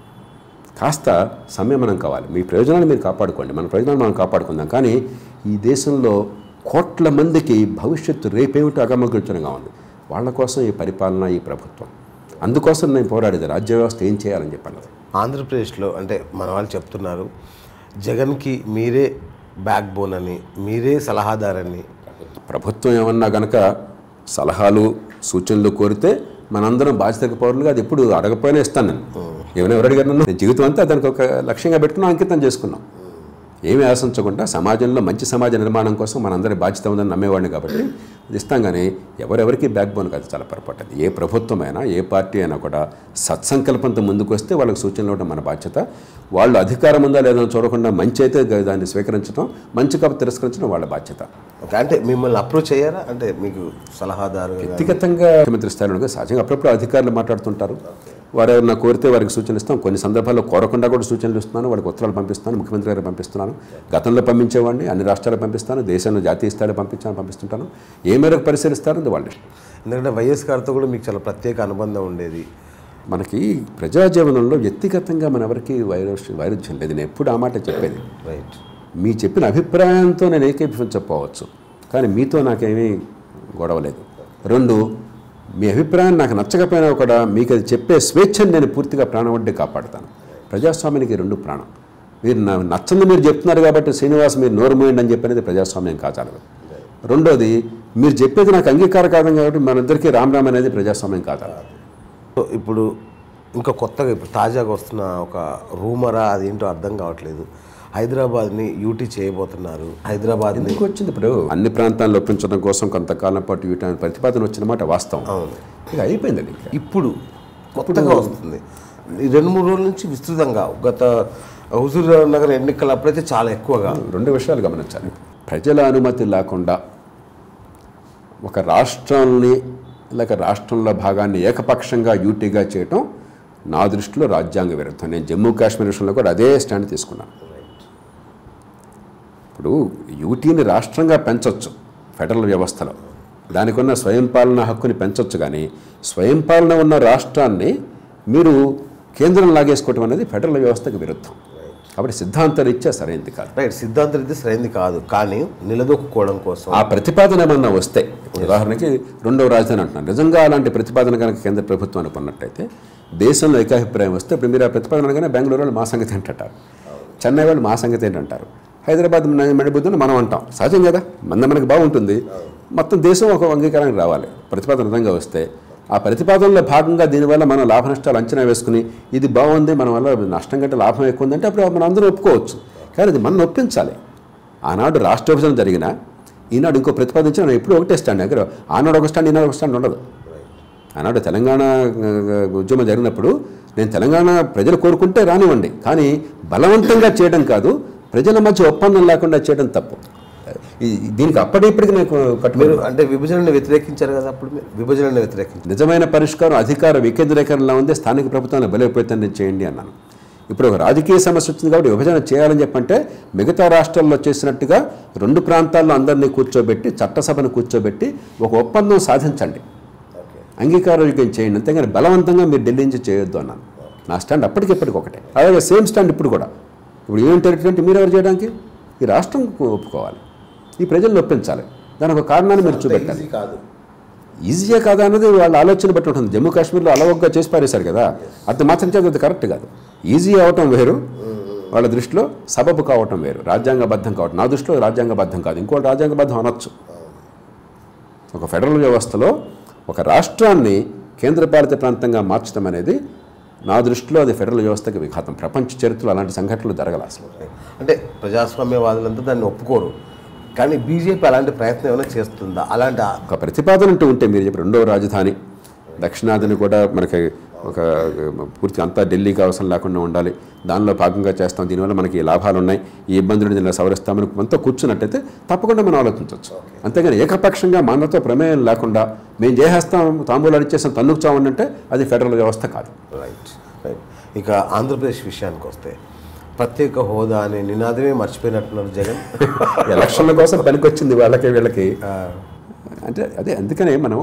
కాస్త సంయమనం కావాలి మీ ప్రయోజనాలు మీరు కాపాడుకోండి మన ప్రయోజనాలు మనం కాపాడుకుందాం కానీ ఈ దేశంలో కోట్ల మందికి భవిష్యత్తు రేపేమిటో అగమగోచరంగా ఉంది వాళ్ళ కోసం ఈ పరిపాలన ఈ ప్రభుత్వం అందుకోసం నేను పోరాడేది రాజ్య వ్యవస్థ ఏం చేయాలని చెప్పన్నది ఆంధ్రప్రదేశ్లో అంటే మన వాళ్ళు చెప్తున్నారు జగన్కి మీరే బ్యాక్ బోన్ అని మీరే సలహాదారని ప్రభుత్వం ఏమన్నా గనక సలహాలు సూచనలు కోరితే మనందరం బాధ్యత పౌరులుగా అది ఎప్పుడు అడగపోయినా ఇస్తాను నేను ఏమైనా ఎవరు అడిగారు నన్ను? నేను జీవితం అంతా దానికి ఒక లక్ష్యంగా పెట్టుకున్నాం అంకితం చేసుకున్నాం ఏమీ ఆశించకుండా సమాజంలో మంచి సమాజ నిర్మాణం కోసం మనందరి బాధ్యత ఉందని నమ్మేవాడిని కాబట్టి అది ఇస్తాం కానీ ఎవరెవరికి బ్యాక్ బోన్ కాదు చాలా పొరపాటు అది ఏ ప్రభుత్వమైనా ఏ పార్టీ అయినా కూడా సత్సంకల్పంతో ముందుకు వస్తే వాళ్ళకి సూచనలు ఇవ్వడం మన బాధ్యత వాళ్ళు అధికారం ఉందా లేదా అని చూడకుండా మంచి అయితే దాన్ని స్వీకరించడం మంచి కాబట్టి తిరస్కరించడం వాళ్ళ బాధ్యత ఓకే అంటే మిమ్మల్ని అప్రోచ్ అయ్యారా అంటే మీకు సలహాదారు వ్యక్తిగతంగా ముఖ్యమంత్రి స్థాయిలో ఉండగా సహజంగా అప్పుడప్పుడు అధికారులు మాట్లాడుతుంటారు వారు ఎవరన్నా కోరితే వారికి సూచనలు ఇస్తాం కొన్ని సందర్భాల్లో కోరకుండా కూడా సూచనలు ఇస్తున్నాను వారికి ఉత్తరాలు పంపిస్తాను ముఖ్యమంత్రి గారికి పంపిస్తున్నాను గతంలో పంపించేవాడిని అన్ని రాష్ట్రాలకు పంపిస్తాను దేశంలో జాతీయ స్థాయిలో పంపించాను పంపిస్తుంటాను ఏ మేరకు పరిశీలిస్తారో అది వాళ్ళ ఇష్టం. ఎందుకంటే వైఎస్ గారితో కూడా మీకు చాలా ప్రత్యేక అనుబంధం ఉండేది మనకి ప్రజాజీవనంలో వ్యక్తిగతంగా మన ఎవరికి వైరుష్యం వైరుధ్యం లేదు నేను ఎప్పుడు ఆ మాట చెప్పేది రైట్ మీ చెప్పిన అభిప్రాయంతో నేను ఏకీభవించకపోవచ్చు కానీ మీతో నాకేమీ గొడవ లేదు రెండు మీ అభిప్రాయం నాకు నచ్చకపోయినా కూడా మీకు అది చెప్పే స్వేచ్ఛను నేను పూర్తిగా ప్రాణవడ్డీ కాపాడుతాను ప్రజాస్వామ్యానికి రెండు ప్రాణం మీరు నా నచ్చంది మీరు చెప్తున్నారు కాబట్టి శ్రీనివాస్ మీరు నోరు మూయండి అని చెప్పినది ప్రజాస్వామ్యం కాచాలి రెండోది మీరు చెప్పేది నాకు అంగీకారం కాదు కాబట్టి మనిద్దరికీ రామ్ రామ్ అనేది ప్రజాస్వామ్యం కాదాలి సో ఇప్పుడు ఇంకా కొత్తగా ఇప్పుడు తాజాగా వస్తున్న ఒక రూమరా అదేంటో అర్థం కావట్లేదు హైదరాబాద్ని యూటీ చేయబోతున్నారు హైదరాబాద్ని ఎందుకు వచ్చింది ఇప్పుడు అన్ని ప్రాంతాలను ఒప్పించడం కోసం కొంతకాలం పాటు వీటి ప్రతిపాదన వచ్చిన మాట వాస్తవం అవును. ఇక అయిపోయింది ఇంకా ఇప్పుడు కొత్తగా వస్తుంది ఈ రెండు మూడు రోజుల నుంచి విస్తృతంగా గత హుజూర్ నగర్ ఎన్నికలు అప్పుడైతే చాలా ఎక్కువగా రెండు విషయాలు గమనించాలి ప్రజల అనుమతి లేకుండా ఒక రాష్ట్రాన్ని లేక రాష్ట్రంలో భాగాన్ని ఏకపక్షంగా యూటీగా చేయటం నా దృష్టిలో రాజ్యాంగ విరుద్ధం నేను జమ్మూ కాశ్మీర్ విషయంలో కూడా అదే స్టాండ్ తీసుకున్నాను ఇప్పుడు యూటీని రాష్ట్రంగా పెంచొచ్చు ఫెడరల్ వ్యవస్థలో దానికి ఉన్న స్వయం పాలన హక్కుని పెంచొచ్చు కానీ స్వయం పాలన ఉన్న రాష్ట్రాన్ని మీరు కేంద్రం లాగేసుకోవటం అనేది ఫెడరల్ వ్యవస్థకు విరుద్ధం కాబట్టి సిద్ధాంతరీత్యా సరైనది కాదు రైట్ సిద్ధాంత రీతి సరైంది కాదు కానీ నిలదొక్కుకోవడం కోసం ఆ ప్రతిపాదన ఏమన్నా వస్తే ఉదాహరణకి రెండవ రాజధాని అంటున్నాను నిజంగా అలాంటి ప్రతిపాదన కనుక కేంద్ర ప్రభుత్వం అనుకున్నట్టయితే దేశంలో ఏకాభిప్రాయం వస్తే ఇప్పుడు మీరు ఆ ప్రతిపాదన అనగానే బెంగళూరు వాళ్ళు మా సంగతి ఏంటంటారు చెన్నై వాళ్ళు మా సంగతి ఏంటంటారు హైదరాబాద్ మడిబుద్ధులు మనం అంటాం సహజం కదా మంద మనకి బాగుంటుంది మొత్తం దేశం ఒక అంగీకారానికి రావాలి ప్రతిపాదన నిజంగా వస్తే ఆ ప్రతిపాదనలో భాగంగా దీనివల్ల మనం లాభ నష్టాలు అంచనా వేసుకుని ఇది బాగుంది మన వల్ల నష్టం కంటే లాభం ఎక్కువ ఉందంటే అప్పుడు మనం అందరం ఒప్పుకోవచ్చు కానీ అది మనం ఒప్పించాలి ఆనాడు రాష్ట్ర విభజన జరిగిన ఈనాడు ఇంకో ప్రతిపాదించి మనం ఎప్పుడు ఒకటే స్టాండ్ దగ్గర ఆనాడు ఒక స్టాండ్ ఈనాడు ఒక స్టాండ్ ఉండదు ఆనాడు తెలంగాణ ఆ, ఉద్యమం జరిగినప్పుడు నేను తెలంగాణ ప్రజలు కోరుకుంటే రానివ్వండి కానీ బలవంతంగా చేయడం కాదు ప్రజల మధ్య ఒప్పందం లేకుండా చేయడం తప్పు ఈ- దీనికి అప్పటిప్పటికి నాకు కట్టుబడి మీరు అంటే విభజనని వ్యతిరేకించారు కదా అప్పుడు మీరు విభజనని వ్యతిరేకించారు నిజమైన పరిష్కారం అధికార వికేంద్రీకరణలో ఉంది స్థానిక ప్రభుత్వాన్ని బలోపేతం చేయండి అన్నాను ఇప్పుడు ఒక రాజకీయ సమస్య వచ్చింది కాబట్టి విభజన చేయాలని చెప్పంటే మిగతా రాష్ట్రాల్లో చేసినట్టుగా రెండు ప్రాంతాల్లో అందరినీ కూర్చోబెట్టి చట్టసభను కూర్చోబెట్టి ఒక ఒప్పందం సాధించండి అంగీకారోగ్యం చేయండి అంతేగాని బలవంతంగా మీరు ఢిల్లీ నుంచి చేయొద్దు అన్నాను నా స్టాండ్ అప్పటికిప్పటికి ఒకటే అలాగే సేమ్ స్టాండ్ ఇప్పుడు కూడా ఇప్పుడు ఏం టెరిటరీ అంటే మీరు ఎవరు చేయడానికి ఈ రాష్ట్రం ఒప్పుకోవాలి ఈ ప్రజలను ఒప్పించాలి దానికి ఒక కారణాన్ని మీరు చూపెట్టాలి కాదు ఈజీయే కాదా అన్నది వాళ్ళ ఆలోచన బట్టి ఉంటుంది జమ్మూ కాశ్మీర్లో అలవగ్గా చేసి పారేశారు కదా అది మాత్రం చేత అది కరెక్ట్ కాదు ఈజీ అవటం వేరు వాళ్ళ దృష్టిలో సబబు కావటం వేరు రాజ్యాంగబద్ధం కావటం నా దృష్టిలో రాజ్యాంగబద్ధం కాదు ఇంకోటి రాజ్యాంగబద్ధం అనొచ్చు ఒక ఫెడరల్ వ్యవస్థలో ఒక రాష్ట్రాన్ని కేంద్రపాలిత ప్రాంతంగా మార్చడం అనేది నా దృష్టిలో అది ఫెడరల్ వ్యవస్థకి విఘాతం ప్రపంచ చరిత్రలో అలాంటి సంఘటనలు జరగల అసలు అంటే ప్రజాస్వామ్యవాదులంతా దాన్ని ఒప్పుకోరు కానీ బీజేపీ అలాంటి ప్రయత్నం ఏమైనా చేస్తుందా అలాంటి ఆ- ఒక ప్రతిపాదన అంటూ ఉంటే మీరు చెప్పి రెండవ రాజధాని దక్షిణాదిని కూడా మనకి ఒక పూర్తి అంతా ఢిల్లీకి అవసరం లేకుండా ఉండాలి దానిలో భాగంగా చేస్తాం దీనివల్ల మనకి ఈ లాభాలు ఉన్నాయి ఈ ఇబ్బందులు దీనిలో సవరిస్తామని కొంత కూర్చున్నట్టయితే తప్పకుండా మనం ఆలోచించవచ్చు అంతేగాని ఏకపక్షంగా మనతో ప్రమేయం లేకుండా మేము చేసేస్తాం తాంబూలాలు ఇచ్చేస్తాం తన్నుకుచామనంటే అది ఫెడరల్ వ్యవస్థ కాదు రైట్ రైట్ ఇక ఆంధ్రప్రదేశ్ విషయానికి వస్తే ప్రత్యేక హోదా అనే నినాదమే మర్చిపోయినట్టున్నారు జగన్ ఎలక్షన్ల కోసం పనికొచ్చింది వాళ్ళకి వీళ్ళకి అంటే అదే అందుకనే మనం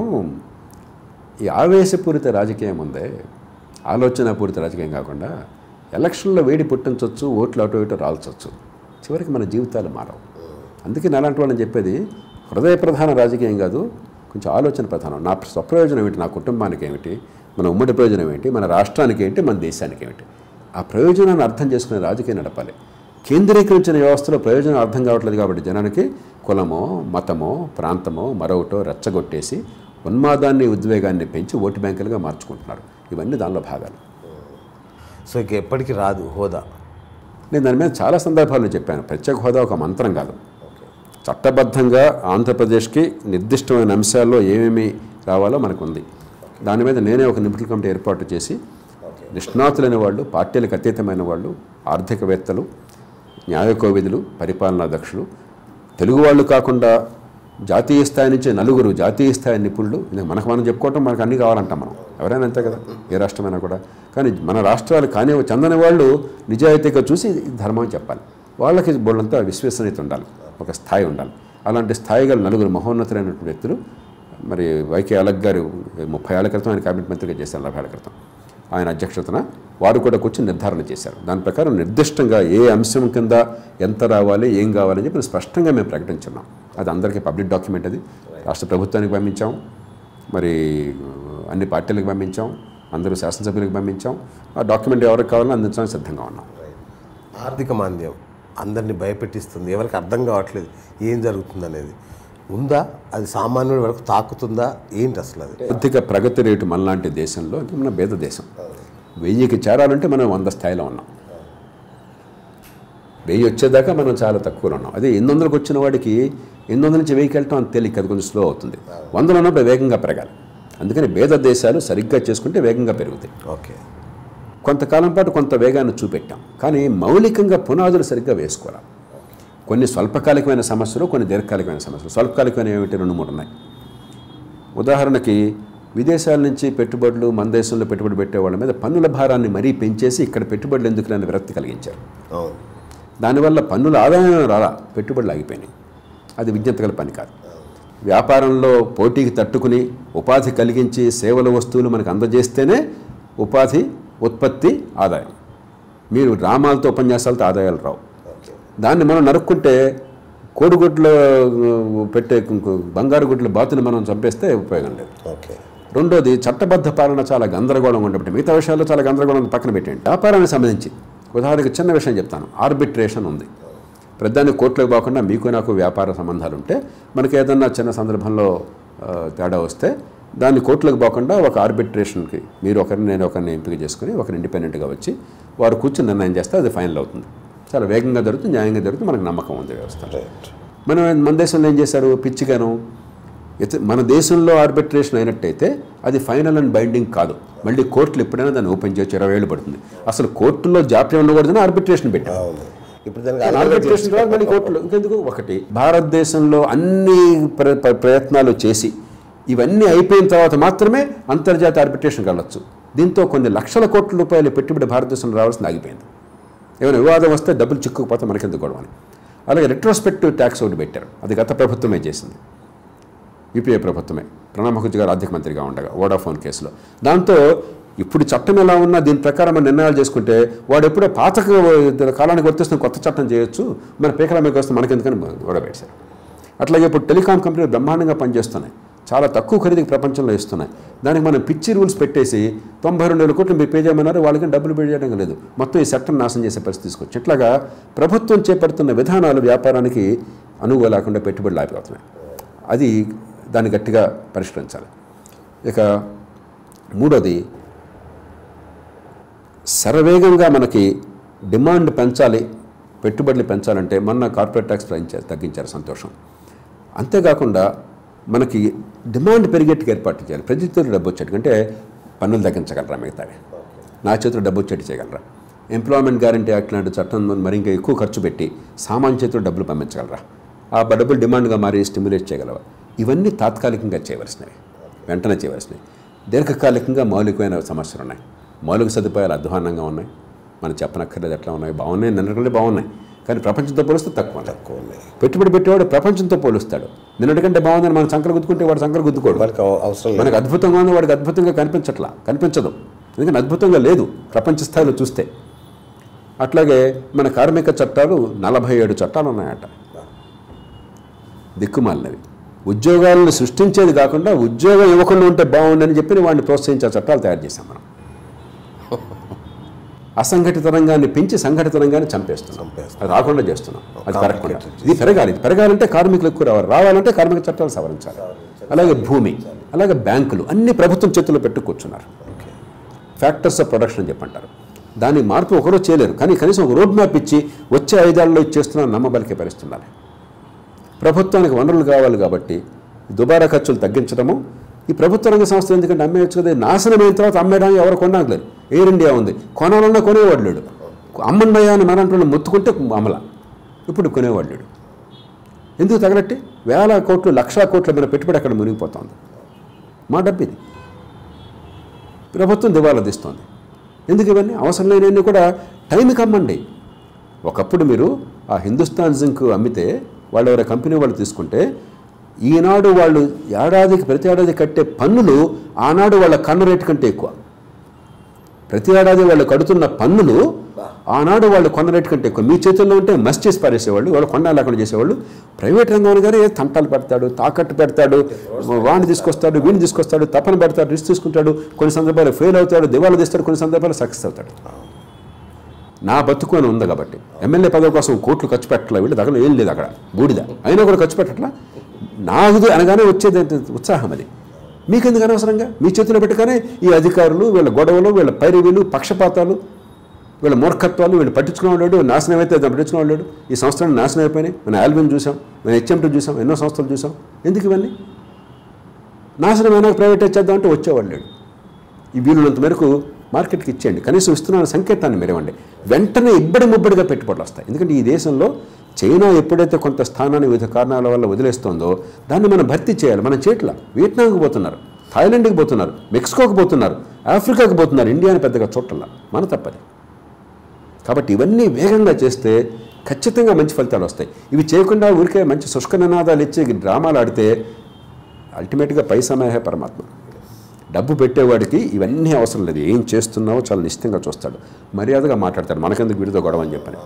ఈ ఆవేశపూరిత రాజకీయం ఉందే ఆలోచన పూరిత రాజకీయం కాకుండా ఎలక్షన్లో వేడి పుట్టించవచ్చు ఓట్లు అటు ఇటు రాల్చవచ్చు చివరికి మన జీవితాలు మారవు అందుకే నేను అలాంటి వాళ్ళని చెప్పేది హృదయ ప్రధాన రాజకీయం కాదు కొంచెం ఆలోచన ప్రధానం నా స్వప్రయోజనం ఏమిటి నా కుటుంబానికి ఏమిటి మన ఉమ్మడి ప్రయోజనం ఏంటి మన రాష్ట్రానికి ఏంటి మన దేశానికి ఏమిటి ఆ ప్రయోజనాన్ని అర్థం చేసుకునే రాజకీయం నడపాలి కేంద్రీకరించిన వ్యవస్థలో ప్రయోజనం అర్థం కావట్లేదు కాబట్టి జనానికి కులమో మతమో ప్రాంతమో మరొకటో రెచ్చగొట్టేసి ఉన్మాదాన్ని ఉద్వేగాన్ని పెంచి ఓటు బ్యాంకులుగా మార్చుకుంటున్నారు ఇవన్నీ దానిలో భాగాలు సో ఇక ఎప్పటికీ రాదు హోదా నేను దాని మీద చాలా సందర్భాల్లో చెప్పాను ప్రత్యేక హోదా ఒక మంత్రం కాదు చట్టబద్ధంగా ఆంధ్రప్రదేశ్కి నిర్దిష్టమైన అంశాల్లో ఏమేమి రావాలో మనకు ఉంది దాని మీద నేనే ఒక నిపుణుల కమిటీ ఏర్పాటు చేసి నిష్ణాతులైన వాళ్ళు పార్టీలకు అతీతమైన వాళ్ళు ఆర్థికవేత్తలు న్యాయకోవిధులు పరిపాలనా దక్షులు తెలుగు వాళ్ళు కాకుండా జాతీయ స్థాయి నుంచి నలుగురు జాతీయ స్థాయి నిపుణులు ఇది మనకు మనం చెప్పుకోవటం మనకు అన్నీ కావాలంటాం మనం ఎవరైనా అంతే కదా ఏ రాష్ట్రమైనా కూడా కానీ మన రాష్ట్రాలు కానీ చెందని వాళ్ళు నిజాయితీగా చూసి ఇది ధర్మం అని చెప్పాలి వాళ్ళకి బోళ్ళంతా విశ్వసనీయత ఉండాలి ఒక స్థాయి ఉండాలి అలాంటి స్థాయి గల నలుగురు మహోన్నతులైనటువంటి వ్యక్తులు మరి వైకే అలగ్ గారు ముప్పై ఏళ్ల క్రితం ఆయన కేబినెట్ మంత్రిగా చేశారు నలభై ఏళ్ల క్రితం ఆయన అధ్యక్షతన వారు కూడా కూర్చొని నిర్ధారణ చేశారు దాని ప్రకారం నిర్దిష్టంగా ఏ అంశం కింద ఎంత రావాలి ఏం కావాలని చెప్పి స్పష్టంగా మేము ప్రకటించున్నాం అది అందరికీ పబ్లిక్ డాక్యుమెంట్ అది రాష్ట్ర ప్రభుత్వానికి పంపించాం మరి అన్ని పార్టీలకు పంపించాం అందరూ శాసనసభ్యులకు పంపించాం ఆ డాక్యుమెంట్ ఎవరికి కావాలో అందించడానికి సిద్ధంగా ఉన్నాం ఆర్థిక మాంద్యం అందరినీ భయపెట్టిస్తుంది ఎవరికి అర్థం కావట్లేదు ఏం జరుగుతుంది అనేది ఉందా అది సామాన్యుడి వరకు తాకుతుందా ఏంటి అసలు అది ఆర్థిక ప్రగతి రేటు మనలాంటి దేశంలో అంటే మన పేద దేశం వెయ్యికి చేరాలంటే మనం వంద స్థాయిలో ఉన్నాం వెయ్యి వచ్చేదాకా మనం చాలా తక్కువలో ఉన్నాం అదే ఎనిమిది వందలకు వచ్చిన వాడికి ఎనిమిది వందల నుంచి వెయ్యికి వెళ్ళటం అంత తేలిక అది కొంచెం స్లో అవుతుంది వందలు ఉన్నప్పుడు వేగంగా పెరగాలి అందుకని పేద దేశాలు సరిగ్గా చేసుకుంటే వేగంగా పెరుగుతాయి ఓకే కొంతకాలం పాటు కొంత వేగాన్ని చూపెట్టాం కానీ మౌలికంగా పునాదులు సరిగ్గా వేసుకోవాలి కొన్ని స్వల్పకాలికమైన సమస్యలు కొన్ని దీర్ఘకాలికమైన సమస్యలు స్వల్పకాలికమైన ఏమిటి రెండు మూడు ఉన్నాయి ఉదాహరణకి విదేశాల నుంచి పెట్టుబడులు మన దేశంలో పెట్టుబడి పెట్టే వాళ్ళ మీద పన్నుల భారాన్ని మరీ పెంచేసి ఇక్కడ పెట్టుబడులు ఎందుకు లేని విరక్తి కలిగించారు అవును దానివల్ల పన్నుల ఆదాయం రాలా పెట్టుబడులు ఆగిపోయినాయి అది విజ్ఞత గల పని కాదు వ్యాపారంలో పోటీకి తట్టుకుని ఉపాధి కలిగించి సేవల వస్తువులు మనకు అందజేస్తేనే ఉపాధి ఉత్పత్తి ఆదాయం మీరు డ్రామాలతో ఉపన్యాసాలతో ఆదాయాలు రావు దాన్ని మనం నరుక్కుంటే కోడిగుడ్లో ఆ, పెట్టే కు- బంగారు గుడ్ల బాతుని మనం చంపేస్తే ఉపయోగం లేదు ఓకే రెండోది చట్టబద్ధ పాలన చాలా గందరగోళంగా ఉండబట్టి మిగతా విషయాల్లో చాలా గందరగోళం పక్కన పెట్టండి వ్యాపారానికి సంబంధించి ఉదాహరణకి చిన్న విషయం చెప్తాను ఆర్బిట్రేషన్ ఉంది ప్రధాని కోర్టులకు పోకుండా మీకు నాకు వ్యాపార సంబంధాలు ఉంటే మనకి ఏదన్నా చిన్న సందర్భంలో ఆ, తేడా వస్తే దాన్ని కోర్టులకు పోకుండా ఒక ఆర్బిట్రేషన్కి మీరు ఒకరిని నేను ఒకరిని ఎంపిక చేసుకుని ఒకరిని ఇండిపెండెంట్గా వచ్చి వారు కూర్చొని నిర్ణయం చేస్తే అది ఫైనల్ అవుతుంది చాలా వేగంగా జరుగుతుంది న్యాయంగా జరుగుతుంది మనకు నమ్మకం ఉంది వ్యవస్థ రైట్ మనం మన దేశంలో ఏం చేశారు పిచ్చిగాను ఇత- మన దేశంలో ఆర్బిట్రేషన్ అయినట్టయితే అది ఫైనల్ అండ్ బైండింగ్ కాదు మళ్ళీ కోర్టులు ఎప్పుడైనా దాన్ని ఓపెన్ చేయొచ్చు ఇరవై ఏళ్ళు పడుతుంది అసలు కోర్టులో జాప్యం ఉండకూడదని ఆర్బిట్రేషన్ పెట్టారు అవును ఇప్పుడు దానికి ఆర్బిట్రేషన్ తర్వాత మళ్ళీ కోర్టులో ఇంకెందుకు ఒకటి భారతదేశంలో అన్ని ప్ర- ప్ర- ప్రయత్నాలు చేసి ఇవన్నీ అయిపోయిన తర్వాత మాత్రమే అంతర్జాతీయ ఆర్బిట్రేషన్ వెళ్ళొచ్చు దీంతో కొన్ని లక్షల కోట్ల రూపాయలు పెట్టుబడి భారతదేశంలో రావాల్సింది ఆగిపోయింది ఏమైనా వివాదం వస్తే డబ్బులు చిక్కుకుపోతే మనకెందుకు గొడవ అని అలాగే రెట్రోస్పెక్టివ్ ట్యాక్స్ ఒకటి పెట్టారు అది గత ప్రభుత్వమే చేసింది యూపీఏ ప్రభుత్వమే ప్రణబ్ ముఖర్జీ గారు ఆర్థిక మంత్రిగా ఉండగా వోడాఫోన్ కేసులో దాంతో ఇప్పుడు చట్టం ఎలా ఉన్నా దీని ప్రకారం మనం నిర్ణయాలు చేసుకుంటే వాడు ఎప్పుడో పాత కాలానికి వర్తిస్తున్న కొత్త చట్టం చేయొచ్చు మన పీకల మీకు వస్తే మనకెందుకని ఓడబెట్టారు అట్లాగే ఇప్పుడు టెలికాం కంపెనీలు బ్రహ్మాండంగా పనిచేస్తున్నాయి చాలా తక్కువ ఖరీదుకి ప్రపంచంలో ఇస్తున్నాయి దానికి మనం పిచ్చి రూల్స్ పెట్టేసి తొంభై రెండు వేల కోట్లు మీరు పే చేయమన్నారు వాళ్ళకి డబ్బులు పే చేయడం లేదు మొత్తం ఈ చట్టం నాశనం చేసే పరిస్థితి తీసుకొచ్చి ఇట్లాగా ప్రభుత్వం చేపడుతున్న విధానాలు వ్యాపారానికి అనువు లేకుండా పెట్టుబడులు ఆగిపోతున్నాయి అది దాన్ని గట్టిగా పరిష్కరించాలి ఇక మూడోది శరవేగంగా మనకి డిమాండ్ పెంచాలి పెట్టుబడులు పెంచాలంటే మొన్న కార్పొరేట్ ట్యాక్స్ పెంచారు తగ్గించారు సంతోషం అంతేకాకుండా మనకి డిమాండ్ పెరిగేట్టుగా ఏర్పాటు చేయాలి ప్రతి చేతిలో డబ్బు వచ్చేట్టు అంటే పన్నులు తగ్గించగలరా మిగతావి నా చేతిలో డబ్బు వచ్చేట్టు చేయగలరా ఎంప్లాయ్మెంట్ గ్యారంటీ యాక్ట్ లాంటి చట్టం మరి ఇంకా ఎక్కువ ఖర్చు పెట్టి సామాన్య చేతిలో డబ్బులు పంపించగలరా ఆ డబ్బులు డిమాండ్గా మారి స్టిమ్యులేట్ చేయగలవా ఇవన్నీ తాత్కాలికంగా చేయవలసినవి వెంటనే చేయవలసినవి దీర్ఘకాలికంగా మౌలికమైన సమస్యలు ఉన్నాయి మౌలిక సదుపాయాలు అధ్వానంగా ఉన్నాయి మనం చెప్పనక్కర్లేదు ఎట్లా ఉన్నాయి బాగున్నాయి నిన్నటికంటే బాగున్నాయి కానీ ప్రపంచంతో పోలిస్తే తక్కువ ఉన్నాయి. తక్కువ ఉన్నాయి పెట్టుబడి పెట్టేవాడు ప్రపంచంతో పోలుస్తాడు నిన్నటికంటే బాగుందని మనం సంకలు గుద్దుకుంటే వాడు సంకలు గుద్దుకోడు వాళ్ళకి అవ- అవసరం లేదు మనకు అద్భుతంగా ఉంది వాడికి అద్భుతంగా కనిపించట్లా కనిపించదు ఎందుకంటే అద్భుతంగా లేదు ప్రపంచ స్థాయిలో చూస్తే అట్లాగే మన కార్మిక చట్టాలు నలభై ఏడు చట్టాలు ఉన్నాయట దిక్కుమాలినవి ఉద్యోగాలను సృష్టించేది కాకుండా ఉద్యోగం ఇవ్వకుండా ఉంటే బాగుండని చెప్పి వాడిని ప్రోత్సహించే చట్టాలు తయారు చేశాం మనం అసంఘటిత రంగాన్ని పెంచి సంఘటిత రంగాన్ని చంపేస్తున్నాం చంపేస్తున్నాం. అది రాకుండా చేస్తున్నాం అది పెరగకుండా ఇది పెరగాలి ఇది పెరగాలంటే కార్మికులు ఎక్కువ రావాలి రావాలంటే కార్మిక చట్టాలు సవరించాలి అలాగే భూమి అలాగే బ్యాంకులు అన్ని ప్రభుత్వం చేతుల్లో పెట్టు కూర్చున్నారు ఓకే ఫ్యాక్టర్స్ ఆఫ్ ప్రొడక్షన్ అని చెప్పంటారు దాని మార్పు ఒకరోజు చేయలేరు కానీ కనీసం ఒక రోడ్ మ్యాప్ ఇచ్చి వచ్చే ఐదేళ్లలో ఇచ్చేస్తున్న నమ్మబలికే పరిస్థితున్నారు ప్రభుత్వానికి వనరులు కావాలి కాబట్టి దుబారా ఖర్చులు తగ్గించడము ఈ ప్రభుత్వ రంగ సంస్థలు ఎందుకంటే అమ్మేయచ్చు కదా నాశనం అయిన తర్వాత అమ్మేయడానికి ఎవరు కొనలేరు ఎయిర్ ఇండియా ఉంది కొనాలన్నా కొనేవాడు లేడు అమ్మండయ్యా అని మనంటే మొత్తుకుంటే అమల ఇప్పుడు కొనేవాడు లేడు ఎందుకు తగలట్టి వేల కోట్లు లక్షల కోట్ల మీద పెట్టుబడి అక్కడ మునిగిపోతుంది మా డబ్బు ఇది ప్రభుత్వం దివాలా తీస్తోంది ఎందుకు ఇవన్నీ అవసరం లేనివన్నీ కూడా టైంకి అమ్మండి ఒకప్పుడు మీరు ఆ హిందుస్థాన్ జింక్ అమ్మితే వాళ్ళు ఎవరైనా కంపెనీ వాళ్ళు తీసుకుంటే ఈనాడు వాళ్ళు ఏడాదికి ప్రతి ఏడాది కట్టే పన్నులు ఆనాడు వాళ్ళ కన్ను రేటు కంటే ఎక్కువ ప్రతి ఏడాది వాళ్ళు కడుతున్న పన్నులు ఆనాడు వాళ్ళు కొన్న రేటు కంటే ఎక్కువ మీ చేతుల్లో ఉంటే మస్ట్ చేసి పారేసేవాళ్ళు వాళ్ళు కొండ లేకుండా చేసేవాళ్ళు ప్రైవేట్ రంగంలో కానీ తంటాలు పెడతాడు తాకట్టు పెడతాడు వాడిని తీసుకొస్తాడు వీడిని తీసుకొస్తాడు తపన పెడతాడు రిస్క్ తీసుకుంటాడు కొన్ని సందర్భాలు ఫెయిల్ అవుతాడు దివాళా తీస్తాడు కొన్ని సందర్భాలు సక్సెస్ అవుతాడు నా బతుకు అని ఉంది కాబట్టి ఎమ్మెల్యే పదవి కోసం కోట్లు ఖర్చు పెట్టట్లా వీళ్ళు దగ్గర ఏం లేదు అక్కడ బూడిద అయినా కూడా ఖర్చు పెట్టట్లా నాది అనగానే వచ్చేది ఏంటి? ఉత్సాహం అది మీకెందుకు అనవసరంగా మీ చేతిలో పెట్టగానే ఈ అధికారులు వీళ్ళ గొడవలు వీళ్ళ పైరవీలు పక్షపాతాలు వీళ్ళ మూర్ఖత్వాలు వీళ్ళు పట్టించుకునేవాడు నాశనం అయితే దాన్ని పట్టించుకునేవాడు ఈ సంస్థలను నాశనం అయిపోయినాయి మన ఆల్బమ్ చూసాం మన హెచ్ఎంటీ చూసాం ఎన్నో సంస్థలు చూసాం ఎందుకు ఇవన్నీ నాశనం అయినా ప్రైవేటైజ్ చేద్దాం అంటే వచ్చేవాళ్ళు లేడు ఈ వీలున్నంత మేరకు మార్కెట్కి ఇచ్చేయండి కనీసం ఇస్తున్న సంకేతాన్ని మెరవండి వెంటనే ఇబ్బడి ముబ్బడిగా పెట్టుబడులు వస్తాయి ఎందుకంటే ఈ దేశంలో చైనా ఎప్పుడైతే కొంత స్థానాన్ని వివిధ కారణాల వల్ల వదిలేస్తుందో దాన్ని మనం భర్తీ చేయాలి మన చేట్ల వియట్నాంకి పోతున్నారు థాయిలాండ్కి పోతున్నారు మెక్సికోకి పోతున్నారు ఆఫ్రికాకి పోతున్నారు ఇండియాని పెద్దగా చూడాల మన తప్పది కాబట్టి ఇవన్నీ వేగంగా చేస్తే ఖచ్చితంగా మంచి ఫలితాలు వస్తాయి ఇవి చేయకుండా ఊరికే మంచి శుష్క నినాదాలు ఇచ్చి డ్రామాలు ఆడితే అల్టిమేట్గా పైసమయ పరమాత్మ డబ్బు పెట్టేవాడికి ఇవన్నీ అవసరం లేదు ఏం చేస్తున్నావో చాలా నిశ్చితంగా చూస్తాడు మర్యాదగా మాట్లాడతాడు మనకెందుకు వీడితో గొడవ అని చెప్పని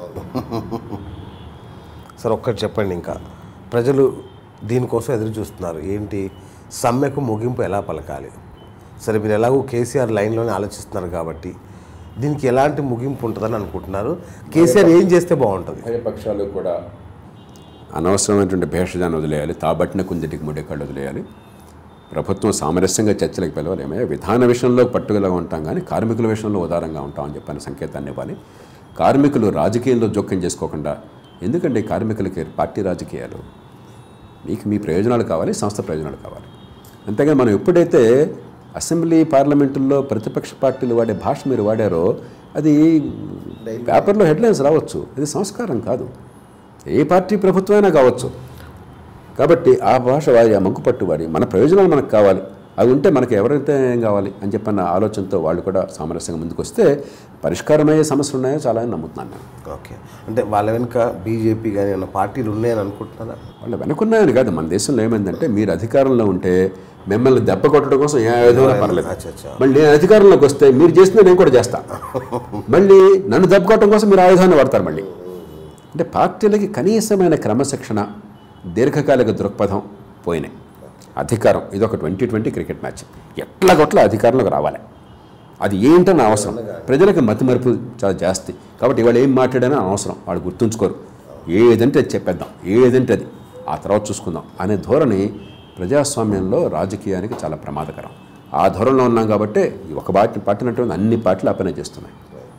సార్ ఒక్కటి చెప్పండి ఇంకా ప్రజలు దీనికోసం ఎదురు చూస్తున్నారు ఏంటి సమ్మెకు ముగింపు ఎలా పలకాలి సరే మీరు ఎలాగో కేసీఆర్ లైన్లోనే ఆలోచిస్తున్నారు కాబట్టి దీనికి ఎలాంటి ముగింపు ఉంటుందని అనుకుంటున్నారు కేసీఆర్ ఏం చేస్తే బాగుంటుంది ఉభయ పక్షాలు కూడా అనవసరమైనటువంటి భేషజాన్ని వదిలేయాలి తాబట్టిన కుందిటికి ముడికాళ్ళు వదిలేయాలి ప్రభుత్వం సామరస్యంగా చర్చలకు పిలవాలి ఏమయ్యా విధాన విషయంలో పట్టుదలగా ఉంటాం కానీ కార్మికుల విషయంలో ఉదారంగా ఉంటామని చెప్పని సంకేతాన్ని ఇవ్వాలి కార్మికులు రాజకీయంలో జోక్యం చేసుకోకుండా ఎందుకంటే కార్మికులకి పార్టీ రాజకీయాలు మీకు మీ ప్రయోజనాలు కావాలి సంస్థ ప్రయోజనాలు కావాలి అంతేగాని మనం ఎప్పుడైతే అసెంబ్లీ పార్లమెంటుల్లో ప్రతిపక్ష పార్టీలు వాడే భాష మీరు వాడారో అది పేపర్లో హెడ్లైన్స్ రావచ్చు ఇది సంస్కారం కాదు ఏ పార్టీ ప్రభుత్వమైనా కావచ్చు కాబట్టి ఆ భాష వారి ఆ మంకుపట్టు వారి మన ప్రయోజనాలు మనకు కావాలి అవి ఉంటే మనకి ఎవరైతే ఏం కావాలి అని చెప్పన్న ఆలోచనతో వాళ్ళు కూడా సామరస్యంగా ముందుకు వస్తే పరిష్కారమయ్యే సమస్యలు ఉన్నాయో చాలా అని నమ్ముతున్నాను నేను ఓకే అంటే వాళ్ళ వెనుక బీజేపీ కానీ ఏమైనా పార్టీలు ఉన్నాయని అనుకుంటున్నారా వాళ్ళు వెనుకున్నాయని కాదు మన దేశంలో ఏమైందంటే మీరు అధికారంలో ఉంటే మిమ్మల్ని దెబ్బ కొట్టడం కోసం ఏ ఆయుధమైనా పర్లేదు అచ్చా అచ్చా మళ్ళీ నేను అధికారంలోకి వస్తే మీరు చేసిన నేను కూడా చేస్తా మళ్ళీ నన్ను దెబ్బ కొట్టడం కోసం మీరు ఆయుధాన్ని వాడతారు మళ్ళీ అంటే పార్టీలకి కనీసమైన క్రమశిక్షణ దీర్ఘకాలిక దృక్పథం పోయినాయి అధికారం ఇది ఒక ట్వంటీ ట్వంటీ క్రికెట్ మ్యాచ్ ఎట్లాగొట్లా అధికారంలోకి రావాలి అది ఏంటని అవసరం ప్రజలకు మతి మరుపు చాలా జాస్తి కాబట్టి ఇవాళ ఏం మాట్లాడని అవసరం వాళ్ళు గుర్తుంచుకోరు ఏదంటే అది చెప్పేద్దాం ఏదంటే అది ఆ తర్వాత చూసుకుందాం అనే ధోరణి ప్రజాస్వామ్యంలో రాజకీయానికి చాలా ప్రమాదకరం ఆ ధోరణిలో ఉన్నాం కాబట్టి ఈ ఒక పార్టీ పట్టినటువంటి అన్ని పార్టీలు ఆ పనే చేస్తున్నాయి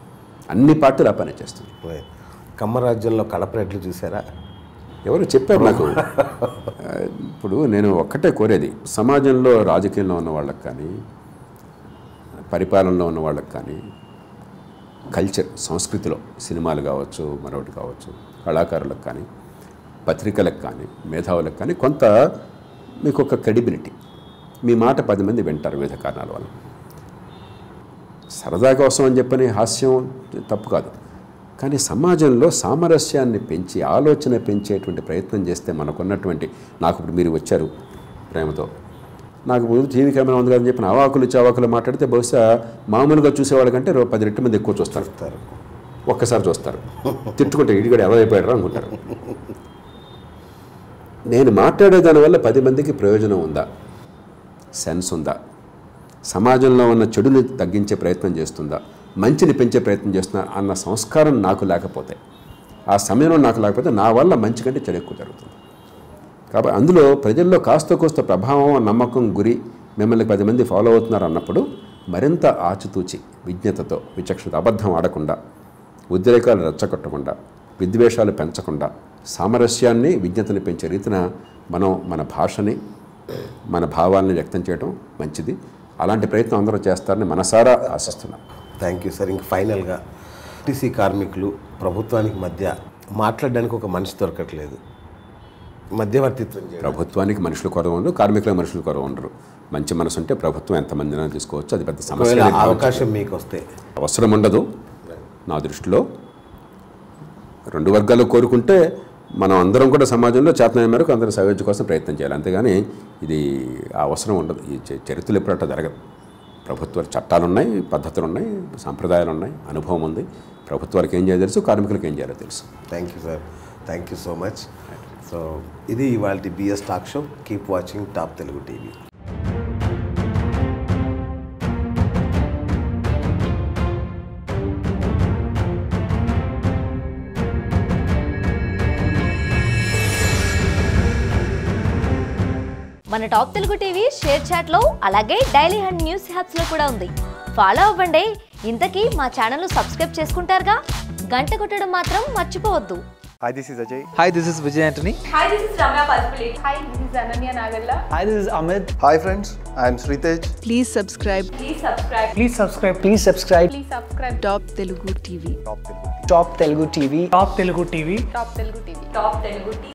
అన్ని పార్టీలు ఆ పని చేస్తుంది కమ్మ రాజ్యంలో కడప రెడ్లు చూసారా ఎవరు చెప్పారు నాకు ఆ, ఇప్పుడు నేను ఒక్కటే కోరేది సమాజంలో రాజకీయంలో ఉన్న వాళ్ళకి కానీ పరిపాలనలో ఉన్న వాళ్ళకి కానీ కల్చర్ సంస్కృతిలో సినిమాలు కావచ్చు మరొకటి కావచ్చు కళాకారులకు కానీ పత్రికలకు కానీ మేధావులకు కానీ కొంత మీకు ఒక క్రెడిబిలిటీ మీ మాట పది మంది వింటారు వివిధ కారణాల వల్ల సరదా కోసం అని చెప్పని హాస్యం తప్పు కాదు కానీ సమాజంలో సామరస్యాన్ని పెంచి ఆలోచన పెంచేటువంటి ప్రయత్నం చేస్తే మనకున్నటువంటి నాకు ఇప్పుడు మీరు వచ్చారు ప్రేమతో నాకు ముందు టీవీ కెమెరా ఉంది కదని చెప్పిన అవాకులు చవాకులు మాట్లాడితే బహుశా మామూలుగా చూసేవాళ్ళకంటే రో- పది రెట్ల మంది ఎక్కువ చూస్తారు చూస్తారు ఒక్కసారి చూస్తారు తిట్టుకుంటే ఇడిగడ ఎలా అయిపోయాడు అనుకుంటారు నేను మాట్లాడే దానివల్ల పది మందికి ప్రయోజనం ఉందా సెన్స్ ఉందా సమాజంలో ఉన్న చెడుని తగ్గించే ప్రయత్నం చేస్తుందా మంచిని పెంచే ప్రయత్నం చేస్తున్నా అన్న సంస్కారం నాకు లేకపోతే ఆ సమయంలో నాకు లేకపోతే నా వల్ల మంచి కంటే చెడు ఎక్కువ జరుగుతుంది కాబట్టి అందులో ప్రజల్లో కాస్త కోస్త ప్రభావం నమ్మకం గురి మిమ్మల్ని పది మంది ఫాలో అవుతున్నారు అన్నప్పుడు మరింత ఆచితూచి విజ్ఞతతో విచక్షత అబద్ధం ఆడకుండా ఉద్రేకాలు రెచ్చగొట్టకుండా విద్వేషాలు పెంచకుండా సామరస్యాన్ని విజ్ఞతని పెంచే రీతిన మనం మన భాషని మన భావాల్ని వ్యక్తం చేయడం మంచిది అలాంటి ప్రయత్నం అందరూ చేస్తారని మనసారా ఆశిస్తున్నాం థ్యాంక్ యూ సార్ ఇంక ఫైనల్గా టీసీ కార్మికులు ప్రభుత్వానికి మధ్య మాట్లాడడానికి ఒక మనిషి దొరకట్లేదు మధ్యవర్తిత్వం చేయడం ప్రభుత్వానికి మనుషులు కొరవ ఉండరు కార్మికులకు మనుషులు కొరవ ఉండరు మంచి మనసు ఉంటే ప్రభుత్వం ఎంతమందినా తీసుకోవచ్చు అది పెద్ద సమస్య ఒకవేళ అనేది అవకాశం మీకు వస్తే అవసరం ఉండదు నా దృష్టిలో రెండు వర్గాలు కోరుకుంటే మనం అందరం కూడా సమాజంలో చేతనైన మేరకు అందరం సవ్యత కోసం ప్రయత్నం చేయాలి అంతేగాని ఇది ఆ అవసరం ఉండదు ఈ చ- చరిత్రలు ఎప్పుడు అట్లా జరగదు ప్రభుత్వ చట్టాలు ఉన్నాయి పద్ధతులు ఉన్నాయి సాంప్రదాయాలు ఉన్నాయి అనుభవం ఉంది ప్రభుత్వాలకు ఏం చేయాలో తెలుసు కార్మికులకు ఏం చేయాలో తెలుసు thank you sir thank you so much so ఇది ఇవాళ BS talk show keep watching top Telugu TV మన top Telugu TV ShareChat లో అలాగే డైలీ హండ్ న్యూస్ హ్యాప్స్ లో కూడా ఉంది ఫాలో అవ్వండి ఇంతకీ మా ఛానల్ సబ్స్క్రైబ్ చేసుకుంటారుగా గంట కొట్టడం మాత్రం మర్చిపోవద్దు Hi, this is Ajay. Hi, this is Vijay Antony. Hi, this is Ramya Palpulate. Hi, this is Ananya Nagalla. Hi, this is Amit. Hi, friends. I am Sritej. Please subscribe Please subscribe. Please subscribe. Please subscribe. Please subscribe. Top Telugu TV. Top Telugu TV. Top Telugu TV. Top Telugu TV. Top Telugu TV.